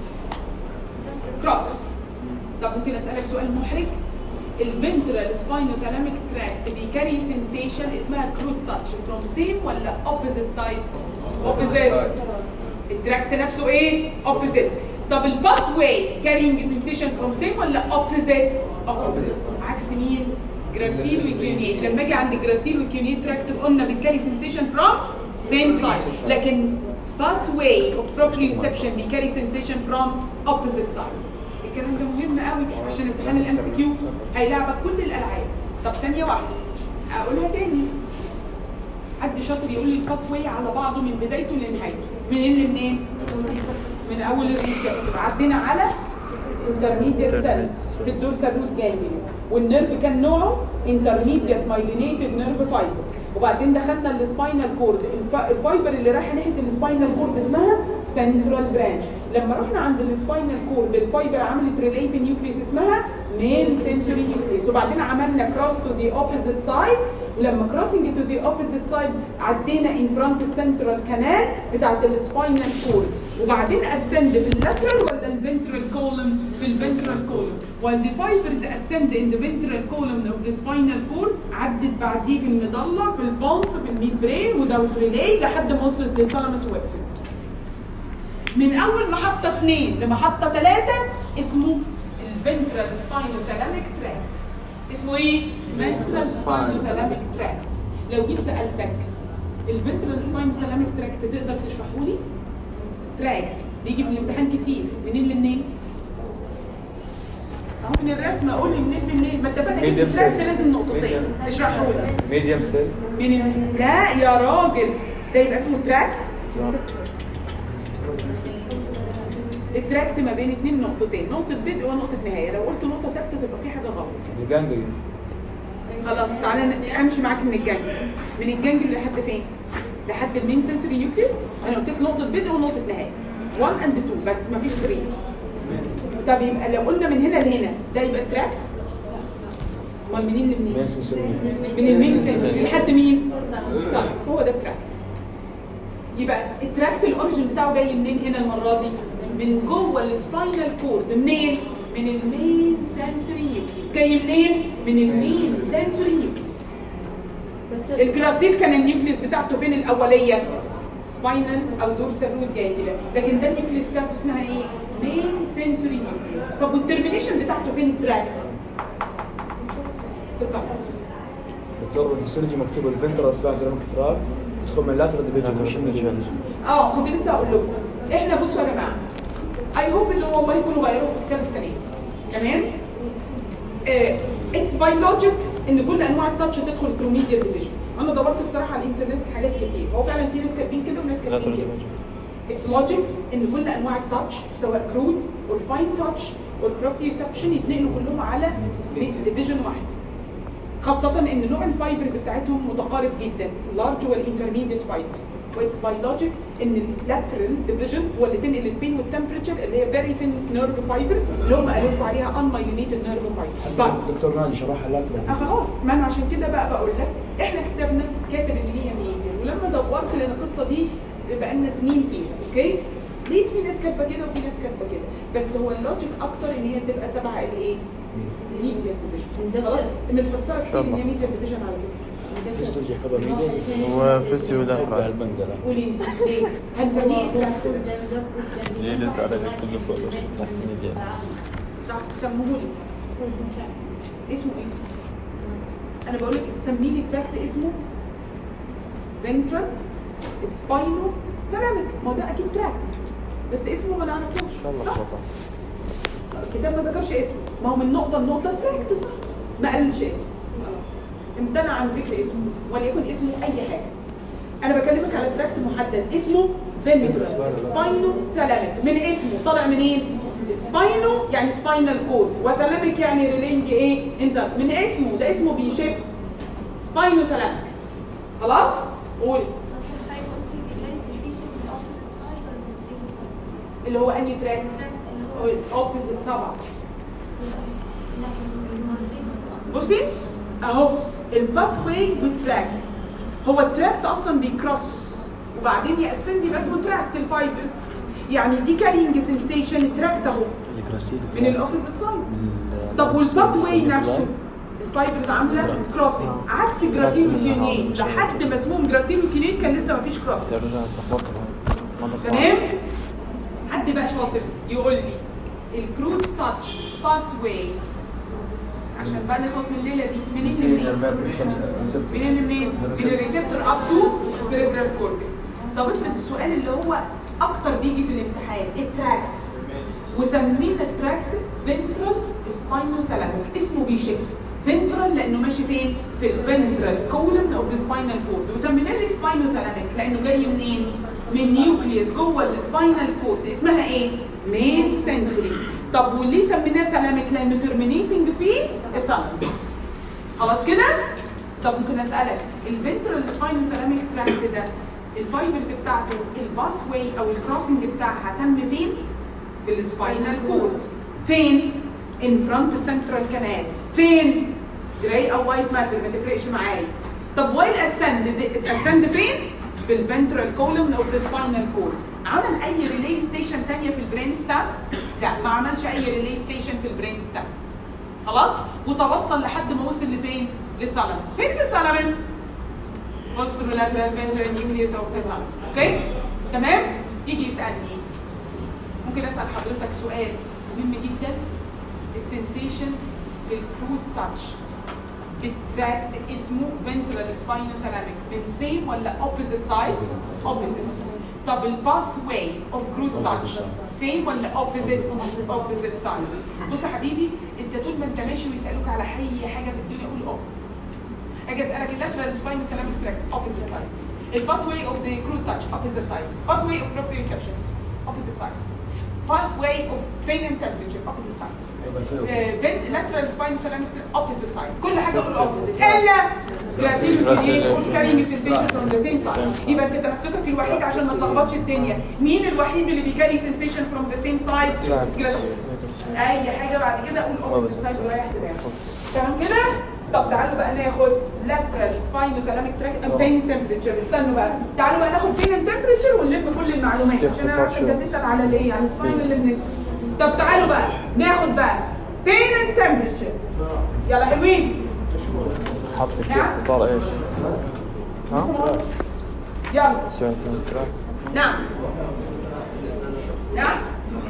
S1: كروس طب ممكن اسالك سؤال محرج الفنترال سباينوثالاميك تراكت بيكاري سنسيشن اسمها كروت تاتش فروم سيم ولا اوبوزيت سايد؟ اوبوزيت التراكت نفسه ايه؟ اوبوزيت طب الباث واي كارينج سنسيشن فروم سيم ولا اوبوزيت؟ اوبوزيت عكس مين؟ جراسيل وكيونيت لما اجي عند جراسيل وكيونيت تراكت قلنا بتكاري سنسيشن فروم سيم سايد لكن pathway of proprioception بيكاري sensation from opposite side الكلام ده مهم قوي عشان امتحان الام سي كيو هيلعبك كل الالعاب طب ثانيه واحده اقولها تاني حد شاطر يقول لي الباث على بعضه من بدايته لنهايته منين لمنين؟ من اول الريسبتور عدينا على انترميديت سيلز في الدورسال روت جانجليون والنيرف كان نوعه انترميديت مايلينيتد نيرف فايبر وبعدين دخلنا السباينال كورد الفايبر اللي رايحه ناحيه السباينال كورد اسمها سنترال برانش لما رحنا عند السباينال كورد الفايبر عملت ريلي في نيوكليس اسمها مين سنسوري نيوكليس وبعدين عملنا كروس تو ذا اوبوزيت سايد ولما كروسنج تو ذا اوبوزيت سايد عدينا ان فرونت السنترال كانال بتاعت السباينال كورد وبعدين اسند في اللاترال ولا الفنترال كولوم في الفنترال كولوم while the fibers ascend in the ventral column of the spinal cord عدت بعديه في المضله في البونس في الميد برين وداوت ريلي لحد ما وصلت للثالاموس وقفت من اول محطه اثنين لمحطه ثلاثه اسمه الفنترال سباينوثالاميك تراكت اسمه ايه؟ فنترال سباينوثالاميك تراكت لو جيت سالتك الفنترال سباينوثالاميك تراكت تقدر تشرحه لي؟ تراكت بيجي في الامتحان كتير منين لمنين؟ اهو من الرسمه قول لي منين لمنين ما اتفقنا ان
S4: Medium
S1: التراكت
S4: cell.
S1: لازم نقطتين
S4: Medium.
S1: اشرحه لي
S4: ميديوم سيل
S1: من ال- لا يا راجل ده يبقى اسمه تراكت التراكت ما بين اتنين نقطتين نقطة بدء ونقطة نهاية لو قلت نقطة ثالثة تبقى في حاجة غلط
S4: الجانجليون
S1: خلاص تعالى ن- امشي معاك من الجنجل من الجنجل لحد فين؟ لحد المين سنسوري نيوكليس انا قلت لك نقطة بدء ونقطة نهاية 1 اند 2 بس مفيش 3 طب يبقى لو قلنا من هنا لهنا ده يبقى تراكت امال منين لمنين؟
S4: مين سنسوري
S1: من المين سنسوري لحد مين؟ صح هو ده التراكت يبقى التراكت الاوريجن بتاعه جاي منين هنا المره دي؟ من جوه السباينال كورد منين؟ من المين سنسوري نيوكليس جاي منين؟ من المين سنسوري نيوكليس الجراسيل كان النيوكليس بتاعته فين الاوليه؟ سباينال او دورسال روت جانجلا لكن ده النيوكليس بتاعته اسمها ايه؟ مين سنسوري نيوكليس طب والترمينيشن بتاعته فين التراكت؟ في القفص
S4: دكتور بالهيستولوجي مكتوب الفنترال سباينال تراك يدخل من اللاترال ديفيجن مش من الجنب
S1: اه كنت لسه هقول لكم احنا بصوا يا جماعه اي هوب ان هو والله يكونوا غيروه في كتاب السنه دي تمام اتس باي لوجيك ان كل انواع التاتش تدخل ثرو ميديا ديفيجن انا دورت بصراحه على الانترنت في حاجات كتير هو فعلا في ناس كاتبين كده وناس
S2: لا
S1: كاتبين كده اتس لوجيك ان كل انواع التاتش سواء كرود والفاين تاتش والبروبريوسبشن يتنقلوا كلهم على ديفيجن واحد خاصة ان نوع الفايبرز بتاعتهم متقارب جدا اللارج والانترميديت فايبرز واتس باي لوجيك ان اللاترال ديفيجن هو اللي تنقل البين والتمبريتشر اللي هي فيري ثين نيرف فايبرز اللي هم قالوا لكم عليها انمايلينيتد نيرف فايبرز طيب
S4: دكتور نادي شرحها
S1: آه
S4: اللاترال
S1: خلاص ما انا عشان كده بقى بقول لك احنا كتبنا كاتب ان هي ميديا ولما دورت لان القصه دي بقى لنا سنين فيها اوكي لقيت في ناس كاتبه كده وفي ناس كاتبه كده بس هو اللوجيك اكتر ان هي تبقى تبع الايه؟ ميديا ديفيجن خلاص متفسره كتير ان هي ميديا ديفيجن على فكره
S4: الهيستولوجي يحفظها ميديا
S2: هو فيسيو لاترال
S4: البنجلة
S1: قولي انت ليه؟ هنسميه إيه؟
S2: ليه لسه على كله فوق تحت ميديا
S1: صح سموه لي اسمه ايه؟ انا بقول لك سمي لي تراكت اسمه فنترال سباينو ثيراميك ما هو ده اكيد تراكت بس اسمه ما نعرفوش
S2: ان شاء الله
S1: صح؟
S2: خطا
S1: الكتاب ما ذكرش اسمه ما هو من نقطه لنقطه تراكت صح؟ ما قالش اسمه امتنع عن ذكر اسمه وليكن اسمه اي حاجه انا بكلمك على تراكت محدد اسمه فينترال سباينو ثالاميك من اسمه طالع منين سباينو يعني سباينال كود وثالاميك يعني ريلينج ايه انت من اسمه ده اسمه بيشف سباينو ثالاميك خلاص قول اللي هو انهي تراك اوبوزيت طبعا بصي اهو الباث واي والتراك هو التراكت اصلا بيكروس وبعدين يقسم لي اسمه تراكت الفايبرز يعني دي كارينج سنسيشن التراكت اهو من الاوبوزيت سايد طب والباث واي نفسه الفايبرز عامله كروسنج عكس الجراسيلوكينين لحد ما اسمهم جراسيلوكينين كان لسه ما فيش كروسنج
S2: ترجع تخبطها مرة صعبة
S1: تمام حد بقى شاطر يقول لي الكروت تاتش باث واي عشان بقى نخلص من الليله دي منين لمنين منين لمنين من الريسبتور اب تو سيريبرال كورتكس طب افرض السؤال اللي هو اكتر بيجي في الامتحان التراكت وسمينا التراكت فنترال سباينو ثالاميك اسمه بيشف فنترال لانه ماشي فين؟ في الفنترال كولن اوف ذا سباينال كورد وسميناه لي سباينو ثالاميك لانه جاي منين؟ من نيوكليوس جوه السباينال كورد اسمها ايه؟ مين سنسوري طب وليه سميناه ثالاميك؟ لانه ترمينيتنج فيه الثالاموس خلاص كده؟ طب ممكن اسالك الفنترال سباينو ثالاميك تراكت ده الفايبرز بتاعته الباث واي او الكروسنج بتاعها تم فين؟ في السباينال كورد فين؟ ان فرونت سنترال كانال فين؟ جراي او وايت ماتر ما تفرقش معايا طب واي الاسند الاسند فين؟ في الفنترال كولوم اوف ذا سباينال كورد عمل اي ريلي ستيشن ثانيه في البرين ستام؟ لا ما عملش اي ريلي ستيشن في البرين ستام خلاص؟ وتوصل لحد ما وصل لفين؟ للثالاموس فين في الثالاموس؟ posterolateral ventral nucleus of the thalamus اوكي تمام يجي يسالني ممكن اسال حضرتك سؤال مهم جدا السنسيشن في الكروت تاتش بالتراكت اسمه ventral spinothalamic من سيم ولا opposite side opposite طب الباث واي اوف كروت تاتش سيم ولا opposite opposite side بص يا حبيبي انت طول ما انت ماشي ويسالوك على اي حاجه في الدنيا قول opposite اجي اسالك اللاترال سباين سلامك تراكت اوبوزيت سايد الباث واي اوف ذا كروت تاتش اوبوزيت سايد باث واي اوف بروبريوسبشن اوبوزيت سايد باث واي اوف بين اند تمبريتشر اوبوزيت سايد لاترال سباين سلامك اوبوزيت سايد كل حاجه قول اوبوزيت الا جراسيل كارينج سنسيشن فروم ذا سيم سايد يبقى انت تمسكك الوحيد عشان ما تلخبطش الدنيا مين الوحيد اللي بيكاري سنسيشن فروم ذا سيم سايد اي حاجه بعد كده قول اوبوزيت سايد ورايح دماغك تمام كده طب تعالوا بقى ناخد lateral spinothalamic tract and pain temperature استنوا بقى تعالوا بقى ناخد pain and temperature ونلم كل المعلومات عشان انا عارفه انت بتسال على الايه على السباين اللي بنسال طب تعالوا بقى ناخد بقى pain and temperature يلا حلوين
S2: حط في اختصار ايش؟ ها؟
S1: يلا
S2: سؤال ثاني
S1: نعم نعم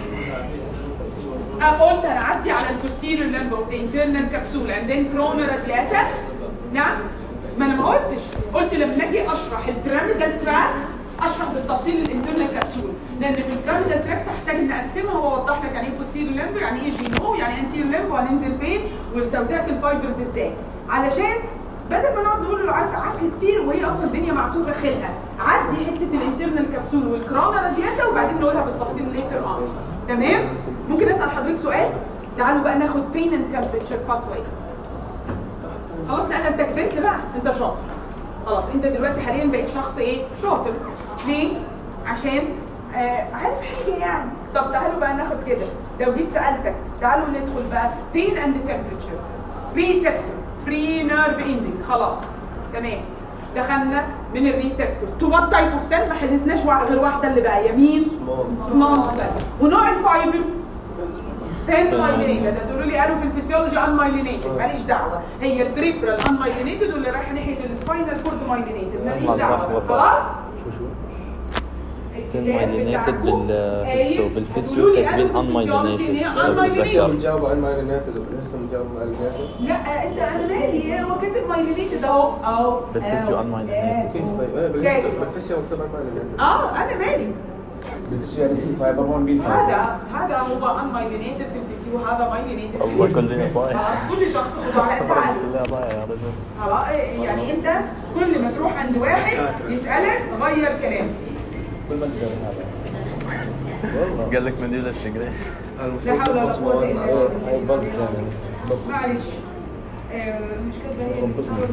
S1: أنا قلت هنعدي على البوستيريور لمب اوف ذا انترنال كبسول اند ذن كرونا رادياتا نعم ما انا ما قلتش قلت لما اجي اشرح البيراميدال تراكت اشرح بالتفصيل الانترنال كبسول لان في البيراميدال تراكت هحتاج نقسمها واوضح لك يعني ايه بوستيريور لمب يعني ايه جينو يعني انتيريور لمب وهننزل فين وتوزيعة الفايبرز ازاي علشان بدل ما نقعد نقول له عارف عك كتير وهي اصلا الدنيا معصوبه خلقه عدي حته الانترنال كبسول والكرانا رادياتا وبعدين نقولها بالتفصيل ليتر اون تمام ممكن اسال حضرتك سؤال تعالوا بقى ناخد بين اند تمبريتشر باثواي خلاص لا انت كبرت بقى انت شاطر خلاص انت دلوقتي حاليا بقيت شخص ايه شاطر ليه عشان آه عارف حاجه يعني طب تعالوا بقى ناخد كده لو جيت سالتك تعالوا ندخل بقى بين اند تمبريتشر ريسبتور فري نيرف اندنج خلاص تمام دخلنا من الريسبتور تو وات تايب اوف سيل ما حددناش وا- غير واحده اللي بقى يمين سمول سيل ونوع الفايبر تاني مايلينيتد ده تقولوا لي قالوا في الفسيولوجي ان مايلينيتد ماليش دعوه هي البريفرال ان مايلينيتد واللي رايح ناحيه السباينال كورد مايلينيتد ماليش دعوه خلاص
S2: شو شو؟
S1: الكتاب
S2: مايلينيتد
S1: بتاعكم
S2: بالفيستو
S1: قايل-
S2: بالفيسيو
S1: هتقولوا لي
S2: كاتبين
S1: قالوا في
S2: ان
S1: الفسيولوجي إن هي
S2: مايلينيتد
S1: unmyelinated.
S4: بنجاوب على المايلينيتد وبنسمع بنجاوب على المايلينيتد
S1: لا انت انا مالي هو كاتب مايلينيتد اهو اهو
S2: بالفيسيو
S1: أهو.
S2: unmyelinated.
S1: آه.
S4: بالفيسيو مكتوب المايلينيتد
S1: اه انا مالي
S3: بالفيسيو يعني سي فايبر 1 بي فايبر
S1: هذا هذا هو unmyelinated في الفيسيو هذا myelinated
S2: الله كلنا ضايع
S1: خلاص كل شخص خضوع فعل
S2: كلنا ضايع يا رجل
S1: خلاص يعني انت كل ما تروح عند واحد يسالك غير كلامك
S3: كل ما تقدر هذا
S2: قال لك مدينة التجري
S1: لا حول ولا قوه الا بالله
S3: هاي البلد يعني
S1: معلش آه، مش كده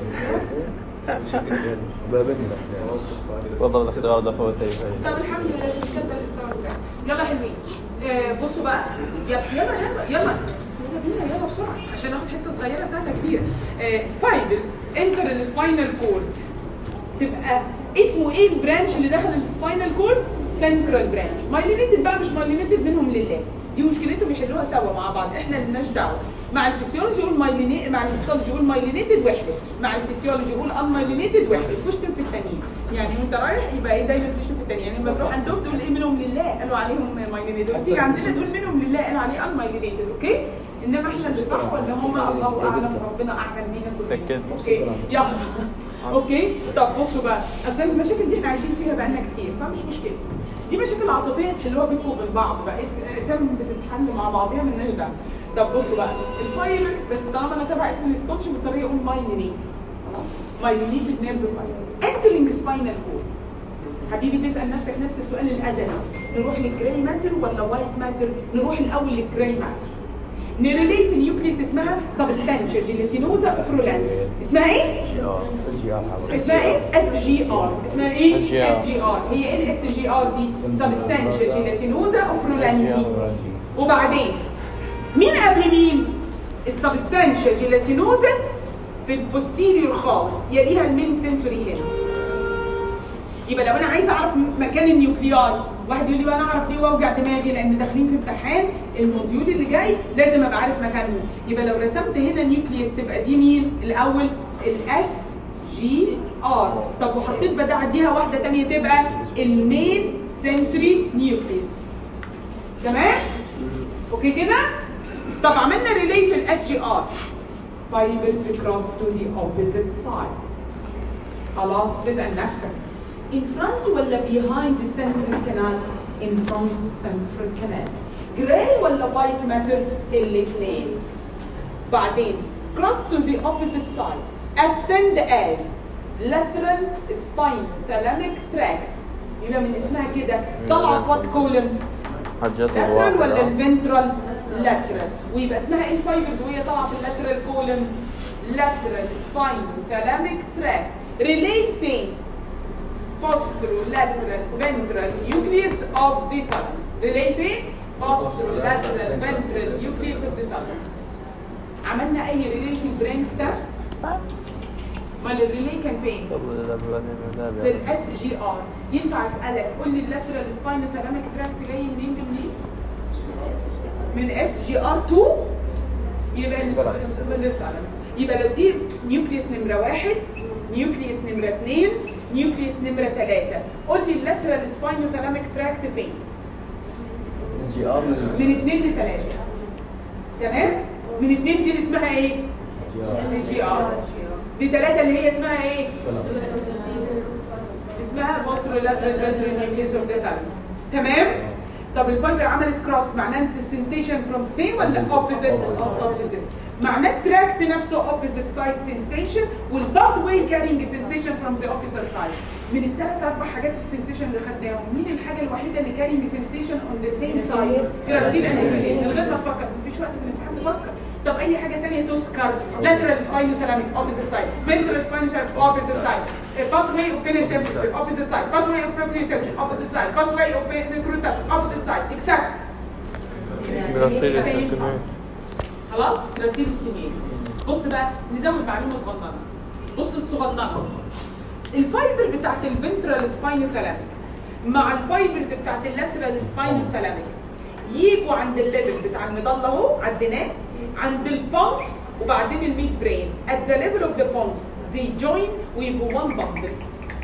S3: بابني
S2: والله الاختيار ده فوتي
S1: طب الحمد لله مش كده الاستمرار ده يلا حلوين آه، بصوا بقى يلا يلا يلا يلا يلا بينا يلا بسرعه عشان ناخد حته صغيره سهله كبيره فايبرز انتر السباينال كورد تبقى اسمه ايه البرانش اللي دخل السباينال كورد سنترال برانش مايلينيتد بقى مش مايلينيتد منهم لله دي مشكلتهم يحلوها سوا مع بعض احنا اللي لناش دعوه مع الفسيولوجي يقول مايلينيتد مع الهيستولوجي يقول مايلينيتد وحده مع الفسيولوجي يقول ان مايلينيتد وحده تشتم في التانيين يعني وانت رايح يبقى ايه دايما تشتم في التانيين يعني لما تروح عندهم تقول ايه منهم لله قالوا عليهم مايلينيتد وتيجي عندنا تقول منهم لله قالوا عليه ان مايلينيتد اوكي انما احنا اللي صح ولا هم الله اعلم ربنا اعلم بينا كلنا
S2: فكرت.
S1: اوكي يلا اوكي طب بصوا بقى اصل المشاكل دي احنا عايشين فيها بقالنا كتير فمش مشكله دي مشاكل عاطفيه تحلوها بينكم وبين بعض بقى اس- اسامي بتتحل مع بعضيها مالناش دعوه طب بصوا بقى الفايبر بس طالما انا تابع اسم الستونش بالطريقه اقول مايلينيتد خلاص مايلينيتد نيرف فايبرز انترنج سباينال كورد حبيبي تسال نفسك نفس السؤال الازلي نروح للجراي ماتر ولا وايت ماتر نروح الاول للجراي ماتر نريليت في نيوكليس اسمها سبستانشا جيلاتينوزا فرولاند اسمها ايه؟ اسمها ايه؟ اس جي ار اسمها ايه؟
S2: SGR.
S1: اس جي ار هي ايه الاس جي ار دي؟ سبستانشا جيلاتينوزا اوفرولاندي وبعدين مين قبل مين؟ السبستانشا جيلاتينوزا في البوستيريور خالص يليها المين سنسوري هنا يبقى لو انا عايزه اعرف م- مكان النيوكلياي واحد يقول لي وانا اعرف ليه واوجع دماغي لان داخلين في امتحان الموديول اللي جاي لازم ابقى عارف مكانهم يبقى لو رسمت هنا نيوكليوس تبقى دي مين الاول الاس جي ار طب وحطيت بعديها واحده تانية تبقى المين سنسوري نيوكليوس تمام اوكي كده طب عملنا ريلي في الاس جي ار fibers cross to the opposite side خلاص تسأل نفسك in front ولا behind the central canal in front the central canal gray ولا white matter الاثنين بعدين cross to the opposite side ascend as lateral spine thalamic tract يبقى من اسمها كده طلع في وات كولم
S2: حاجات
S1: lateral
S2: الواحد
S1: ولا
S2: آه.
S1: الفنترال lateral ويبقى اسمها ايه الفايبرز وهي طالعه في اللاترال كولم lateral spine thalamic tract ريلي فين posterolateral ventral nucleus of the thalamus ريلي فين posterolateral ventral nucleus of the thalamus عملنا اي ريلي في البرين ستام امال الريلي كان فين في الاس جي ار ينفع اسالك قول لي اللاترال سباين ثلاميك تراكت جاي منين منين من اس جي ار 2 يبقى ال- من الثالاموس يبقى لو دي نيوكليوس نمره واحد نيوكليوس نمره اثنين نيوكليوس نمره ثلاثه قول لي اللاترال سباين ثلاميك تراكت فين
S3: جي ار
S1: من اثنين لثلاثه تمام من اثنين دي اللي اسمها ايه الجي ار دي ثلاثه اللي هي اسمها ايه اسمها posterolateral ventral nucleus of the thalamus تمام طب الفايبر عملت كروس معناه السنسيشن فروم سيم ولا اوبوزيت اوبوزيت معناه تراكت نفسه اوبوزيت سايد سنسيشن والباث واي كارينج سنسيشن فروم ذا اوبوزيت سايد من الثلاث اربع حاجات السنسيشن اللي خدناهم مين الحاجه الوحيده اللي كارينج سنسيشن اون ذا سيم سايد جراسيل اند من غير ما تفكر بس مفيش وقت في الامتحان تفكر طب اي حاجه ثانيه تذكر lateral spinal ceramic opposite side ventral spinal ceramic opposite side A pathway of pain and temperature opposite side pathway of proprioception opposite side pathway of pain touch opposite side exact
S2: براسيل
S1: Same
S2: التلميذ.
S1: side. خلاص رصيد الكيميائي بص بقى نزود معلومه صغننه بص الصغننه الفايبر بتاعت الفنترال سباينو ثلاميك مع الفايبرز بتاعت اللاترال سباينو ثلاميك يجوا عند الليفل بتاع المضله اهو عديناه عند البونس وبعدين الميد برين at the level of the pons they join ويبقوا one bundle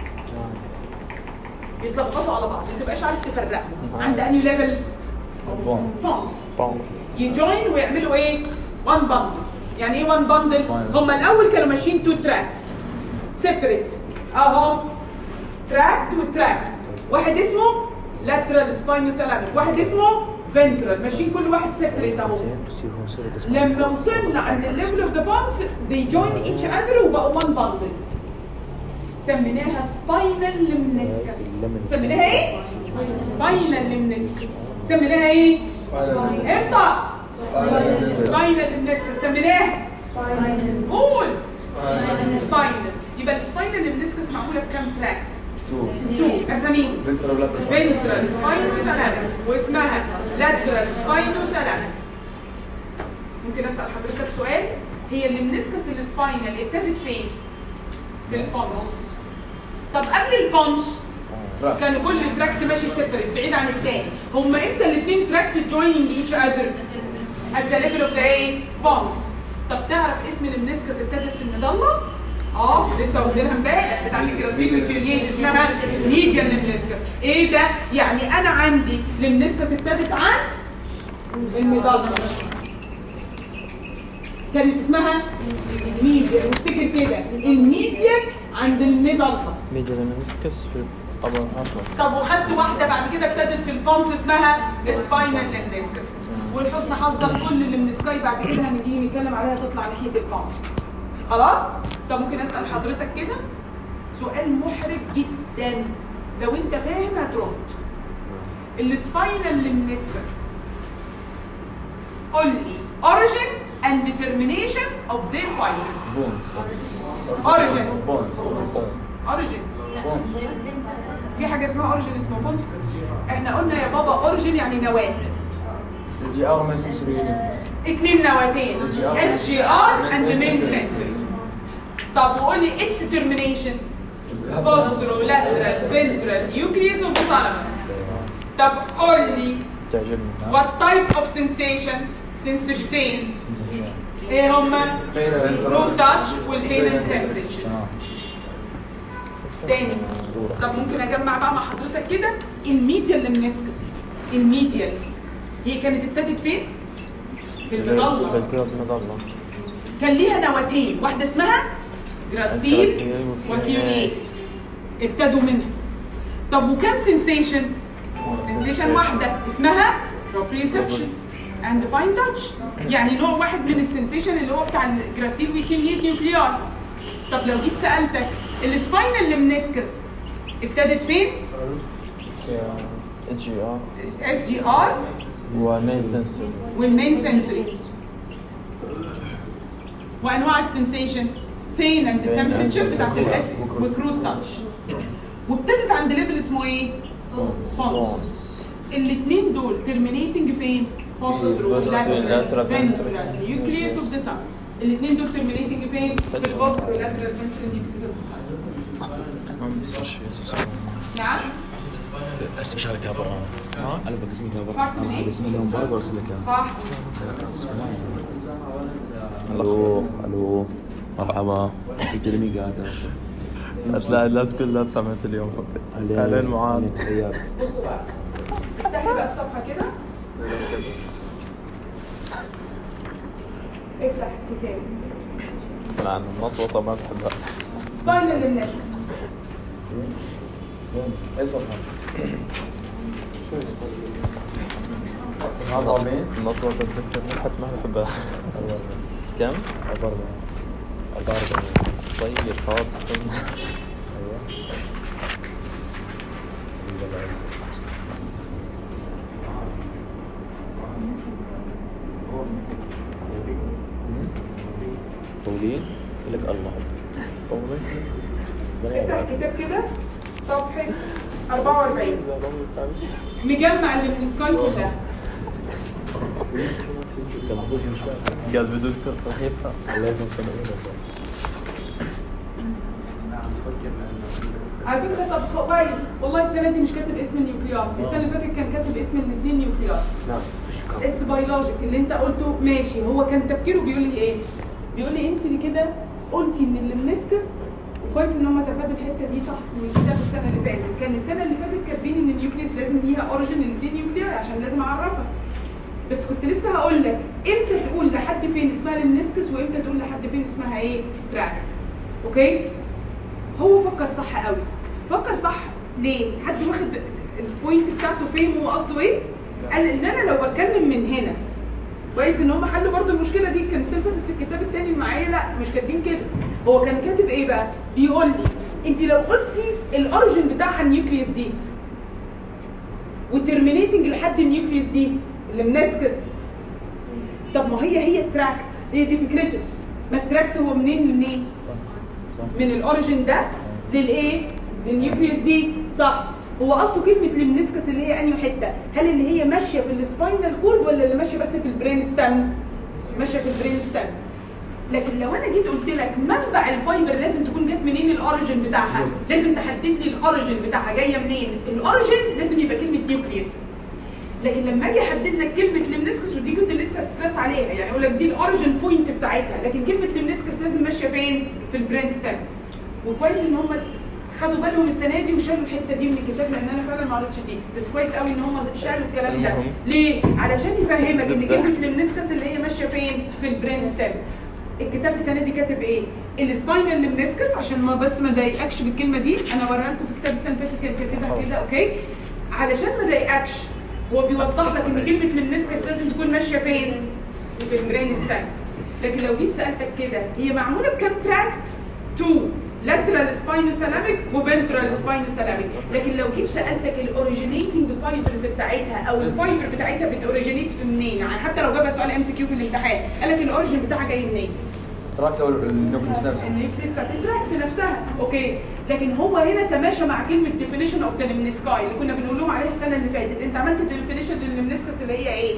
S1: يتلخبطوا على بعض ما تبقاش عارف تفرقهم عند انهي ليفل بونس
S2: بام.
S1: يجوين ويعملوا ايه؟ وان بندل يعني ايه وان بندل؟ هم الاول كانوا ماشيين تو تراكس سيبريت اهو تراكت وتراكت واحد اسمه لاترال سباينوثالاميك واحد اسمه فنترال ماشيين كل واحد سيبريت اهو لما وصلنا عند الليفل اوف ذا بونز they join each other وبقوا one bundle سميناها سباينال لمنسكس سميناها ايه؟ سباينال لمنسكس سميناها ايه؟ امتى؟ سباينال لمنسكس سميناها قول سباينال يبقى السباينال لمنسكس معموله بكام تراكت؟ تو اساميهم
S4: فنترال
S1: فنترال سباينوثالاميك واسمها لاترال سباينوثالاميك ممكن اسال حضرتك سؤال هي المنسكس السباينال ابتدت فين؟ في البونس طب قبل البونس كانوا كل تراكت ماشي سيبريت بعيد عن التاني هم امتى الاثنين تراكت جويننج ايتش اذر ات ذا ليفل اوف ذا ايه بونس طب تعرف اسم المنسكس ابتدت في المظله اه لسه واخدينها امبارح بتاع الكراسيل والكيوليت اسمها ميديا المنسكس ايه ده يعني انا عندي المنسكس ابتدت عن المظله كانت اسمها ميديا نفتكر كده الميديا عند المظله
S2: ميديا المنسكس في الأبر هارفر
S1: طب وخدت واحده بعد كده ابتدت في البونس اسمها سباينال لمنسكس ولحسن حظك كل اللي من سكاي بعد كده هنيجي نتكلم عليها تطلع ناحيه البونس خلاص طب ممكن اسال حضرتك كده سؤال محرج جدا لو انت فاهم هترد السباينال لمنسكس قول لي origin and determination of their fiber origin origin في حاجه اسمها اوريجين اسمه بونس احنا قلنا يا بابا اوريجين يعني نواه
S4: الجي ار ما سنسوري
S1: اتنين نواتين اس جي ار اند مين سنسوري طب وقول لي اتس ترمينيشن بوسترو لاترال فنترال نيوكليوس اوف ثالاموس طب قول لي
S2: تعجبني
S1: what type of sensation سنسشتين ايه هما روت تاتش والبين اند تمبريتشر تاني طب ممكن اجمع بقى مع حضرتك كده الميديال لمنسكس الميديال هي كانت ابتدت فين؟ في
S2: في
S1: المظله
S2: البيوز مظلة
S1: كان ليها نواتين واحده اسمها جراسيل
S2: جراسيل
S1: وكيونيت ابتدوا منها طب وكم سنسيشن؟ سنسيشن واحده اسمها بروبريسبشن اند فاين تاتش يعني نوع واحد من السنسيشن اللي هو بتاع الجراسيل وكيونيت نيوكليار طب لو جيت سالتك السباينال لمنسكس ابتدت فين؟
S2: اتش جي ار
S1: اس جي ار
S2: ومين سنسور
S1: والمين سنسوري وانواع السنسيشن بين اند
S2: Pain and
S1: تمبريتشر بتاعت
S2: temperature.
S1: الاس وكروت تاتش وابتدت عند ليفل اسمه ايه؟ بونس الاثنين دول ترمينيتنج فين؟ بوسترو
S2: Lateral
S1: لاترال
S2: ventral.
S1: فنترال نيوكليوس اوف ذا تانج الاثنين دول ترمينيتنج فين؟ في البوسترو لاترال فنترال نيوكليوس اوف ذا تانج نعم
S3: هسه بشاركها برا
S2: ها؟
S3: انا بقسمك برا
S1: Part من
S3: انا
S1: إيه؟
S3: بقسم لهم برا وارسل لك اياها
S1: صح
S3: الو الو مرحبا سجل مين قاعد
S2: لا الناس كلها سمعت اليوم فقط اهلين معاذ
S1: بصوا بقى افتحي بقى الصفحه كده افتح الكتاب
S2: اسمع عنه مطوطة ما بحبها
S1: سباينال للناس
S4: اي صفحه؟ هذا 40
S2: مطوطة الدكتور مدحت ما بحبها كم؟
S4: 44
S2: طيب خلاص حفظنا
S3: طولين لك الله طولين
S1: افتح الكتاب كده صفحه 44 مجمع اللي من سكاي كلها
S2: قال بدون كل صحيفة
S1: على فكره طب كويس والله السنه دي مش كاتب اسم النيوكليار السنه اللي فاتت كان كاتب اسم الاثنين نيوكليار
S4: نعم
S1: اتس بيولوجيك اللي انت قلته ماشي هو كان تفكيره بيقول لي ايه؟ بيقول لي انت اللي كده قلتي ان المنسكس وكويس ان هم تفادوا الحته دي صح من الكتاب السنه اللي فاتت كان السنه اللي فاتت كاتبين ان النيوكليس لازم ليها اوريجن الاثنين نيوكليار عشان لازم اعرفها بس كنت لسه هقول لك امتى تقول لحد فين اسمها المنسكس وامتى تقول لحد فين اسمها ايه؟ تراك اوكي؟ هو فكر صح قوي فكر صح ليه؟ حد واخد البوينت بتاعته فين هو قصده ايه قال ان انا لو بتكلم من هنا كويس ان هم حلوا برضو المشكله دي كان السنه اللي فاتت في الكتاب التاني اللي معايا لا مش كاتبين كده هو كان كاتب ايه بقى بيقول لي انت لو قلتي الاوريجن بتاعها النيوكليوس دي وترمينيتنج لحد النيوكليوس دي اللي منسكس طب ما هي هي التراكت هي دي فكرته ما التراكت هو منين لمنين
S3: صح
S1: من الاوريجن ده للايه للنيوكليوس دي صح هو قصده كلمه لمنسكس اللي هي انهي حته هل اللي هي ماشيه في السباينال كورد ولا اللي ماشيه بس في البرين ستام ماشيه في البرين ستام لكن لو انا جيت قلت لك منبع الفايبر لازم تكون جت منين الاوريجن بتاعها لازم تحدد لي الاوريجن بتاعها جايه منين الاوريجن لازم يبقى كلمه نيوكليوس لكن لما اجي احدد لك كلمه لمنسكس ودي كنت لسه ستريس عليها يعني اقول لك دي الاوريجن بوينت بتاعتها لكن كلمه لمنسكس لازم ماشيه فين في البرين ستام وكويس ان هم خدوا بالهم السنه دي وشالوا الحته دي من الكتاب لان انا فعلا ما قريتش دي بس كويس قوي ان هم شالوا الكلام ده
S2: المهم.
S1: ليه علشان يفهمك ان
S2: الزبدة.
S1: كلمه لمنسكس اللي هي ماشيه فين في البرين ستام الكتاب السنه دي كاتب ايه السباينال لمنسكس عشان ما بس ما ضايقكش بالكلمه دي انا اوريها لكم في كتاب السنه اللي فاتت كان كاتبها كده اوكي علشان ما ضايقكش هو بيوضح لك ان كلمه لمنسكس لازم تكون ماشيه فين في البرين ستام لكن لو جيت سالتك كده هي معموله بكام تراس؟ تو lateral spinothalamic وفنترال spinothalamic لكن لو جيت سالتك الاوريجينيتنج فايبرز بتاعتها او الفايبر بتاعتها بتوريجينيت في منين يعني حتى لو جابها سؤال ام سي كيو في الامتحان قال لك الاوريجين بتاعها جاي منين
S4: تراكت او النيوكليس نفسه
S1: النيوكليس بتاعت التراكت نفسها اوكي لكن هو هنا تماشى مع كلمه ديفينيشن اوف ذا لمنسكاي اللي كنا بنقول لهم عليها السنه اللي فاتت انت عملت ديفينيشن للمنسكس اللي هي ايه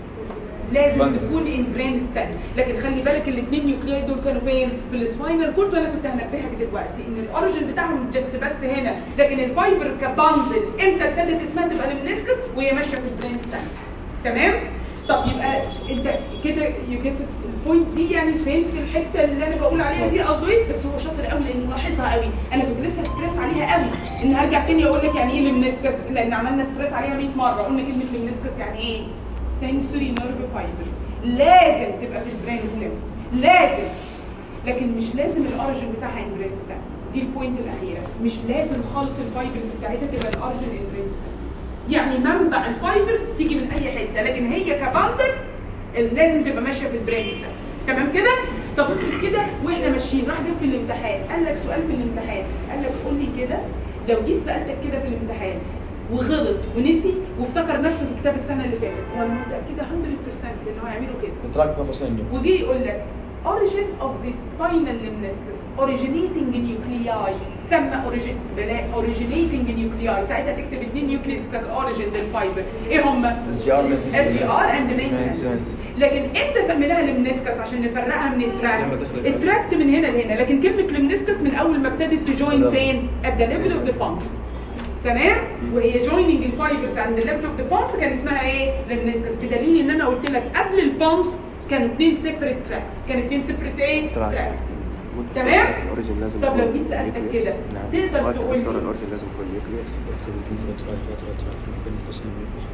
S1: لازم
S4: Bundle.
S1: تكون ان برين ستام لكن خلي بالك الاثنين نيوكلياي دول كانوا فين في السباينال كورد وانا كنت هنبهك دلوقتي ان الاوريجن بتاعهم جاست بس هنا لكن الفايبر كباندل امتى ابتدت اسمها تبقى المنسكس وهي ماشيه في البرين ستام تمام طب يبقى انت كده يو جيت البوينت دي يعني فهمت الحته اللي انا بقول عليها دي قضيت بس هو شاطر قوي لانه لاحظها قوي انا كنت لسه ستريس عليها قوي ان هرجع تاني اقول لك يعني ايه المنسكس لان عملنا ستريس عليها 100 مره قلنا كلمه المنسكس يعني ايه sensory nerve fibers لازم تبقى في البرين ستيم لازم لكن مش لازم الاوريجن بتاعها ان برين ستيم دي البوينت الاخيره مش لازم خالص الفايبرز بتاعتها تبقى الاوريجن ان برين ستيم يعني منبع الفايبر تيجي من اي حته لكن هي كباندل لازم تبقى ماشيه في البرين ستيم تمام كده طب افرض كده واحنا ماشيين راح جاب في الامتحان قال لك سؤال في الامتحان قال لك قول لي كده لو جيت سالتك كده في الامتحان وغلط ونسي وافتكر نفسه في كتاب السنه اللي فاتت وانا متاكده 100% ان هو هيعملوا كده
S4: تراكت نمبر
S1: وجي يقول لك origin of the spinal lemniscus originating nuclei سمى origin بلا originating nuclei ساعتها تكتب اثنين نيوكليس كاوريجين للفايبر ايه هم؟
S4: اس جي ار
S1: اس جي ار اند مين
S2: Sense.
S1: لكن امتى سميناها لمنسكس عشان نفرقها من التراكت التراكت من هنا لهنا لكن كلمه لمنسكس من اول ما ابتدت تجوين فين at the level of the pons تمام وهي joining الفايبرز عند the level of the pons كان اسمها ايه لمنسكس بدليل ان انا قلت لك قبل البونس كانوا اثنين سيبريت تراكتس كانوا اثنين سيبريت ايه
S2: Tract.
S1: تراكت تمام
S5: الاوريجن لازم
S1: طب لو
S5: يكون
S1: جيت سالتك
S5: nucleus.
S1: كده
S5: نعم
S1: تقدر
S5: وقت
S1: تقول
S5: الدكتور
S1: لي
S5: الاوريجن لازم يكون نيوكليوس
S3: اكتب الفنترا تراك تراك تراك بين قوسين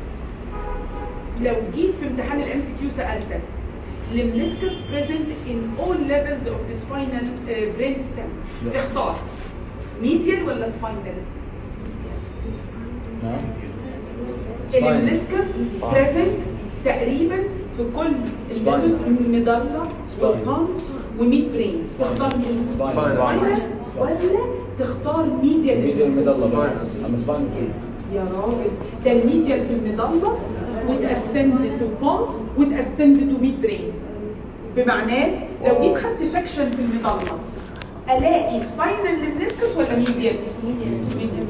S1: لو جيت في امتحان الام سي كيو سالتك limniscus present in all levels of the spinal uh, brain stem
S3: لا.
S1: تختار medial ولا spinal
S3: نعم
S1: الليمنسكس present تقريبا في كل الليفلز المضله والبانس وميد برين تختار مين؟
S3: Spinal.
S1: spinal ولا تختار medial
S3: ميديا
S1: limniscus؟
S3: المظله بس اما سباين
S1: يا راجل ده الميديال في المضله وتقسمت تو بونز وتقسمت تو ميد برين بمعناه لو جيت خدت سكشن في المضله الاقي سباينال للنسكس ولا ميديال؟ ميديال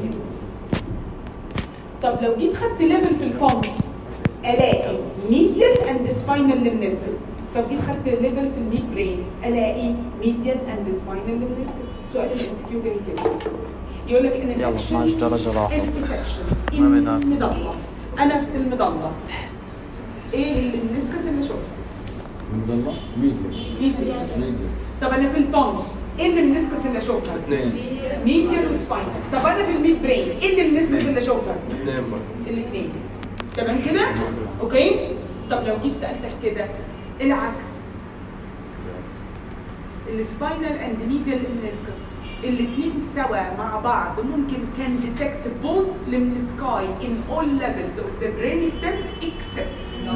S1: طب لو جيت خدت ليفل في البونز الاقي ميديال اند سباينال للنسكس طب جيت خدت ليفل في الميد برين الاقي ميديال اند سباينال للنسكس سؤال الام سي كيو جاي كده يقول لك ان
S2: يلا
S1: سكشن
S2: 12 درجة راحوا
S1: انت سكشن
S2: ما بينها.
S1: المضله انا في المضله ايه النسكس اللي شفته
S3: المظله ميديا
S1: ميديال
S3: ميديا
S1: طب انا في البونز ايه اللي النسكس اللي اشوفها
S3: اثنين
S1: ميديال وسباينال طب انا في الميد برين ايه اللي النسكس اللي اشوفها
S3: اثنين برضه
S1: الاثنين تمام كده اوكي طب لو جيت سالتك كده العكس السباينال اند ميديال النسكس الاثنين سوا مع بعض ممكن كان ديتكت بوث لمنسكاي ان اول ليفلز اوف ذا برين ستيم اكسبت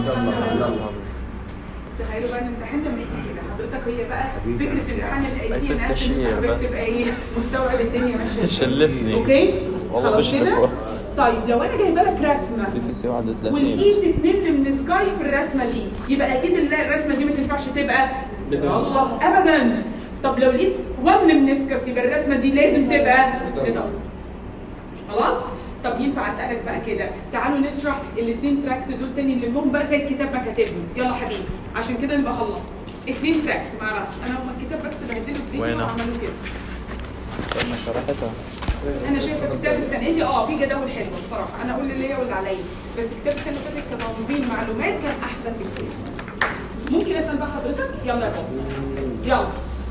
S1: تخيلوا بقى الامتحان لما يجي كده حضرتك هي بقى فكره الامتحان الاساسيه
S2: عايز
S1: ناس
S2: التشهير
S1: حضرتك
S2: بس.
S1: تبقى ايه مستوعب الدنيا ماشيه إزاي.
S2: شلفني.
S1: اوكي
S2: والله
S1: خلاص كده
S2: بشلفه.
S1: طيب لو انا جايبه لك رسمه
S2: في في سي 31
S1: ولقيت اتنين من سكاي في الرسمه دي يبقى اكيد ال- الرسمه دي ما تنفعش تبقى الله ابدا طب لو لقيت وان من نسكس يبقى الرسمه دي لازم تبقى لدبل خلاص طب ينفع اسالك بقى كده تعالوا نشرح الاثنين تراكت دول تاني نلمهم بقى زي الكتاب ما كاتبهم يلا حبيبي عشان كده نبقى خلصنا اثنين تراكت معرفش انا هما الكتاب بس بهدله الدنيا
S2: وينه؟
S1: وعملوا كده
S2: انا شرحتها
S1: انا شايفه كتاب السنه دي اه في جداول حلوه بصراحه انا اقول اللي هي واللي عليا بس كتاب السنه اللي فاتت كتنظيم معلومات كان احسن بكتير ممكن اسال بقى حضرتك يلا يا بابا يلا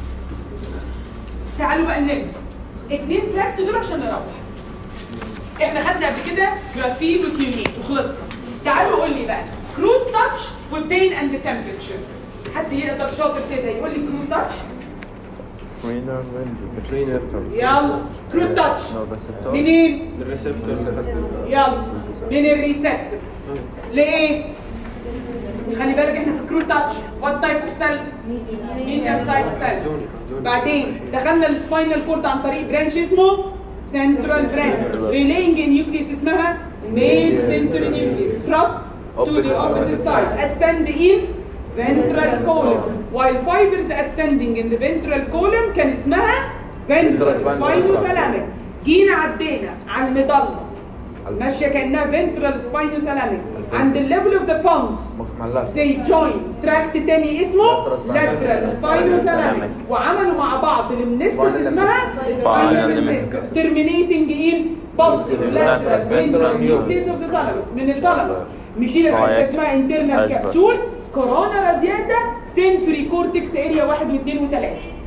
S1: تعالوا بقى نبدا اتنين تراكت دول عشان نروح احنا خدنا قبل كده جراسيل وكيونيت وخلصنا تعالوا قول لي بقى كروت تاتش وبين اند تمبرتشر حد يقدر شاطر كده يقول لي كروت تاتش
S2: فرينر وين ريسبتورز
S1: يلا كروت تاتش
S2: نو ريسبتورز
S1: منين؟ يلا من الريسبتور لايه؟ خلي بالك احنا في الكرو تاتش وات تايب اوف سيلز؟ ميديم سايز سيلز بعدين دخلنا السباينال كورد عن طريق برانش اسمه سنترال برانش ريلينج نيوكليس اسمها ميل سنسوري نيوكليس كروس to the opposite side ascend in ventral column while fibers ascending in the ventral column كان اسمها ventral spinothalamic جينا عدينا على المضله ماشيه كانها ventral spinothalamic عند الليفل اوف ذا بونز
S4: مالات
S1: they join تراكت تاني اسمه lateral spinothalamic وعملوا مع بعض المنسكس اسمها spinal meniscus terminating in posterior lateral ventral nucleus of the thalamus من الثالاموس مشينا حاجه اسمها internal capsule كورونا رادياتا sensory cortex اريا 1 و2 و3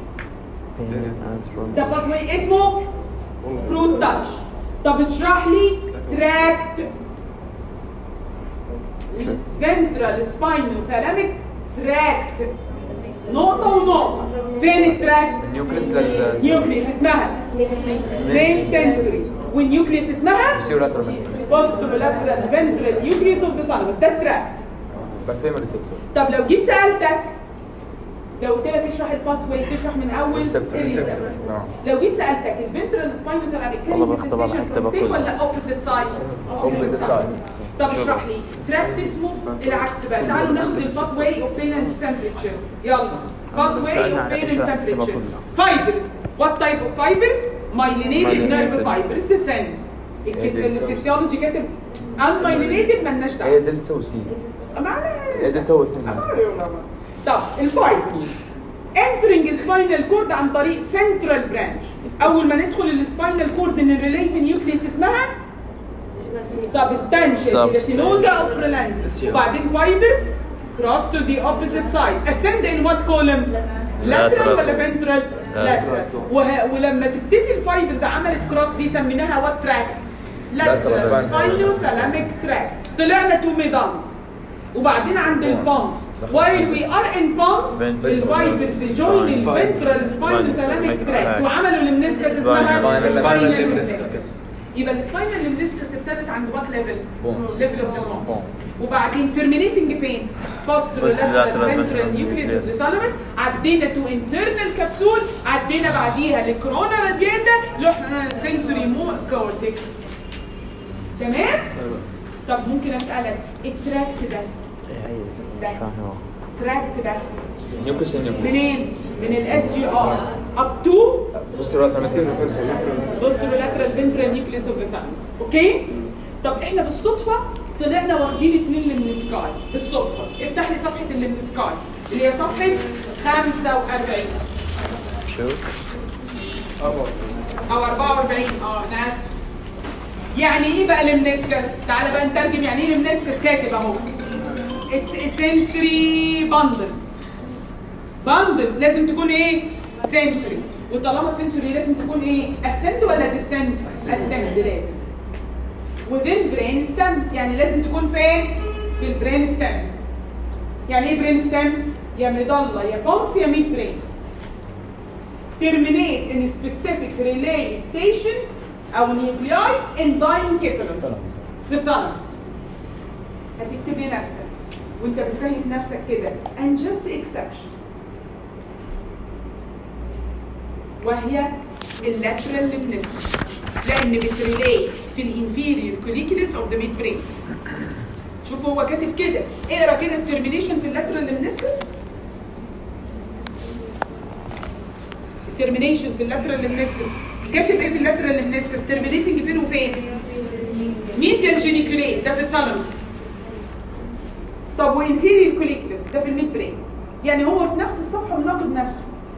S1: ده باثوي اسمه كروت تاتش طب اشرح لي تراكت فنترال سباينو ثالاميك تراكت نقطة ونقطة فين التراكت؟
S4: نيوكليس لل
S1: نيوكليس اسمها برين سنسوري والنيوكليس اسمها
S4: سيولاترال
S1: بوسترولاترال فنترال نيوكليس اوف ذا ثالاموس ده التراكت
S4: بكتيريا ريسبتور
S1: طب لو جيت سألتك لو قلت لك اشرح الباث واي تشرح من اول
S4: ريسبتور
S1: الريسبتور
S4: نعم
S1: لو جيت سالتك الفنترال سباينو ثالاميك
S2: والله
S1: كان
S2: باختبار هكتبها
S1: سيم
S2: كلها.
S1: ولا اوبوزيت سايد؟
S4: Opposite side.
S1: طب اشرح لي تراكت اسمه العكس بقى تعالوا ناخد الباث واي اوف بين اند تمبريتشر يلا باث واي
S2: سألنا
S1: اوف
S2: على
S1: بين
S2: إيش
S1: اند
S2: راح تكتبها
S1: تمبريتشر
S2: كلها.
S1: فايبرز وات تايب اوف فايبرز مايلينيتد نيرف
S2: Myelinated.
S1: فايبرز ثاني
S4: إيه دي؟
S1: الفسيولوجي كاتب ان مايلينيتد مالناش
S4: هي
S1: دعوه
S4: دلتا وسي
S1: معلش
S4: هي دلتا واثنين
S1: طب الفايبرز entering السباينال كورد عن طريق سنترال برانش اول ما ندخل السباينال كورد من الريليف نيوكليس اسمها سبستانشال
S2: Substantial.
S1: كيراتينوزا اوف ريلاندس وبعدين فايبرز cross to the opposite side ascend in what column lateral
S2: Lateral.
S1: ولا ventral lateral وه... ولما تبتدي الفايبرز عملت كروس دي سميناها وات تراك lateral
S4: Lateral.
S1: spinothalamic tract طلعنا تو ميدان وبعدين عند البونز while we are in pons
S2: Ventral.
S1: الفايبرز join الفنترال spinothalamic tract
S2: tract.
S1: وعملوا المنسكس اسمها
S2: Spinal-
S1: spinal meniscus يبقى السباينال meniscus ابتدت عند وات ليفل؟ ليفل اوف ذا بونز وبعدين terminating فين؟ posterolateral
S2: Posterolateral
S1: ventral
S2: ventral
S1: nucleus of the
S2: nucleus.
S1: thalamus عدينا تو internal capsule عدينا بعديها لكورونا رادياتا رحنا sensory cortex تمام؟ طب ممكن اسالك التراكت بس بس تراكت بس
S4: نيوكليس نيوكليس
S1: منين؟ من الاس جي ار اب تو
S4: بوستيرولاترال
S1: بوسترولاترال فنترال نيوكليس اوف ذا ثالمس اوكي؟ طب احنا بالصدفه طلعنا واخدين اتنين اللي من سكاي بالصدفه افتح لي صفحه اللي من سكاي اللي هي صفحه 45
S2: شوف
S1: او 44 اه انا اسف يعني ايه بقى المنسكس؟ تعالى بقى نترجم يعني ايه المنسكس كاتب اهو اتس sensory bundle bundle لازم تكون ايه؟ sensory وطالما sensory لازم تكون ايه؟ ascend ولا descend؟ ascend لازم within brain stem يعني لازم تكون فين؟ في البرين ستام يعني ايه برين ستام؟ يا مضله يا بونس يا ميد برين terminate in specific relay station او nuclei in diencephalon في الثالاموس هتكتب لنفسك وانت بتفهم نفسك كده and just exception وهي اللاترال لمنسكس لان بتريلي في الانفيريور كوليكولس اوف ذا ميد برين شوف هو كاتب كده اقرا كده الترمينيشن في اللاترال لمنسكس الترمينيشن في اللاترال لمنسكس كاتب ايه في اللاترال لمنسكس ترمينيتنج فين وفين ميديال جينيكوليت ده في الثالاموس طب وانفيريور كوليكولس ده في الميد برين يعني هو في نفس الصفحه مناقض نفسه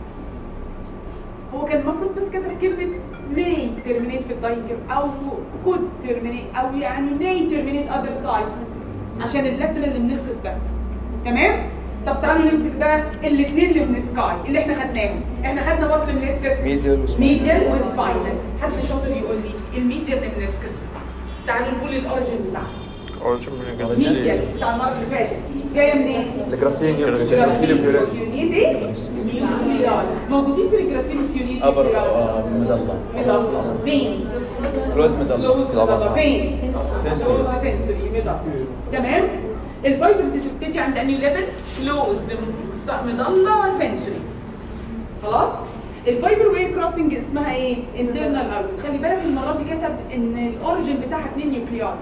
S1: هو كان المفروض بس كتب كلمه may terminate في الدايكر او could terminate او يعني may terminate other sites عشان اللاترال لمنسكس بس تمام طب تعالوا نمسك بقى الاثنين لمنسكاي اللي احنا خدناهم احنا خدنا وات لمنسكس
S4: ميديال وسباينال.
S1: ميديال وسباينال حد شاطر يقول لي الميديال لمنسكس تعالوا نقول الاوريجن بتاعها
S2: اورجن من
S1: ميديال بتاع المره اللي فاتت جايه منين؟
S4: الجراسين
S1: جراسيل تيونيد ايه؟ نيوكليار موجودين في الجراسيل تيونيد
S3: ابر آه، مدلة
S1: مضلة فين؟
S3: كلوز مدلة
S1: كلوز مضلة فين؟
S3: Sensory.
S1: كلوز سنسوري مضلة تمام؟ الفايبرز بتبتدي عند انهي ليفل؟ كلوز مضلة سنسوري خلاص؟ الفايبر واي كروسنج اسمها ايه؟ انترنال اوت خلي بالك المره دي كتب ان الاوريجن بتاعها 2 نيوكليار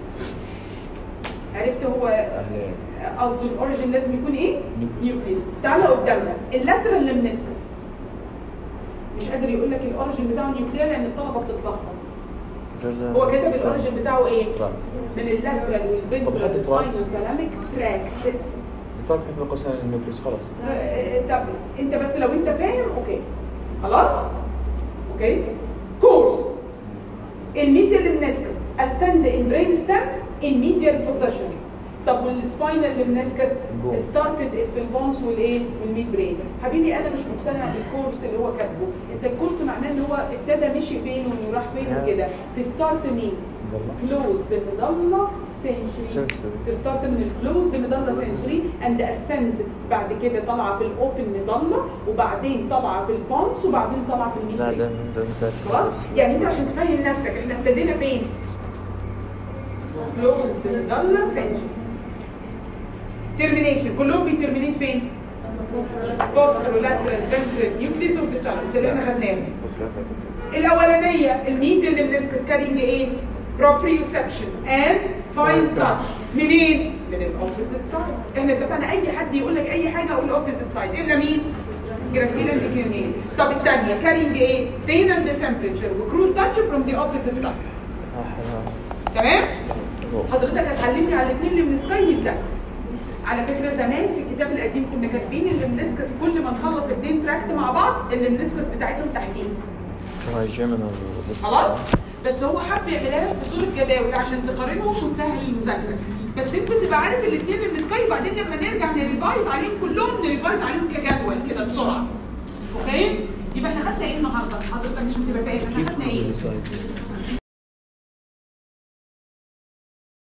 S1: عرفت هو
S3: أهلين.
S1: قصده الاوريجن لازم يكون ايه؟ نيوكليس تعالى قدامنا اللاترال لمنسكس مش قادر يقول لك الاوريجن بتاعه نيوكلير لان الطلبه بتتلخبط هو كتب الاوريجن بتاعه ايه؟ من اللاترال
S4: طب حتى
S1: والفنترال
S4: تراك.
S1: سباينال ثالاميك تراك
S4: طب احنا قسنا النيوكليس خلاص
S1: طب انت بس لو انت فاهم اوكي خلاص؟ اوكي كورس الميديال لمنسكس ascend in brain stem in medial position طب والسباينال لمنسكس
S3: جوه.
S1: ستارتد في البونس والايه والميد برين حبيبي انا مش مقتنع بالكورس اللي هو كاتبه انت الكورس معناه ان هو ابتدى مشي فين وراح فين
S2: آه.
S1: وكده تستارت مين كلوز بمضله سنسوري
S2: Sensory.
S1: تستارت من الكلوز بمضله سنسوري اند اسند بعد كده طالعه في الاوبن مضله وبعدين طالعه في البونس وبعدين طالعه في الميد
S2: لا
S1: برين
S2: ده ده ده
S1: خلاص يعني انت عشان تفهم نفسك احنا ابتدينا فين كلوز بمضله سنسوري ترمينيشن كلهم بيترمينيت فين بوستر لاترال فنترال نيوكليس اوف ذا ثالاموس اللي احنا خدناهم الاولانيه الميديال لمنسكس كارينج ايه proprioception and fine touch منين من الاوبوزيت سايد احنا اتفقنا اي حد يقول لك اي حاجه اقول الاوبوزيت سايد الا مين جراسيل اند كيونين طب الثانيه كارينج ايه pain and temperature وكرول touch from the opposite side تمام حضرتك هتعلمني على الاثنين اللي من سكاي يتذاكروا على فكره زمان في الكتاب القديم كنا كاتبين اللمنسكس كل ما نخلص الدين تراكت مع بعض اللمنسكس بتاعتهم تحتين
S2: ترايجيمينال
S1: خلاص بس هو حب يعملها لك في صوره جداول عشان تقارنهم وتسهل المذاكره بس انت تبقى عارف الاثنين اللي سكاي وبعدين لما نرجع نريفايز عليهم كلهم نريفايز عليهم كجدول كده بسرعه اوكي يبقى احنا خدنا ايه النهارده حضرتك مش بتبقى فاهم احنا خدنا ايه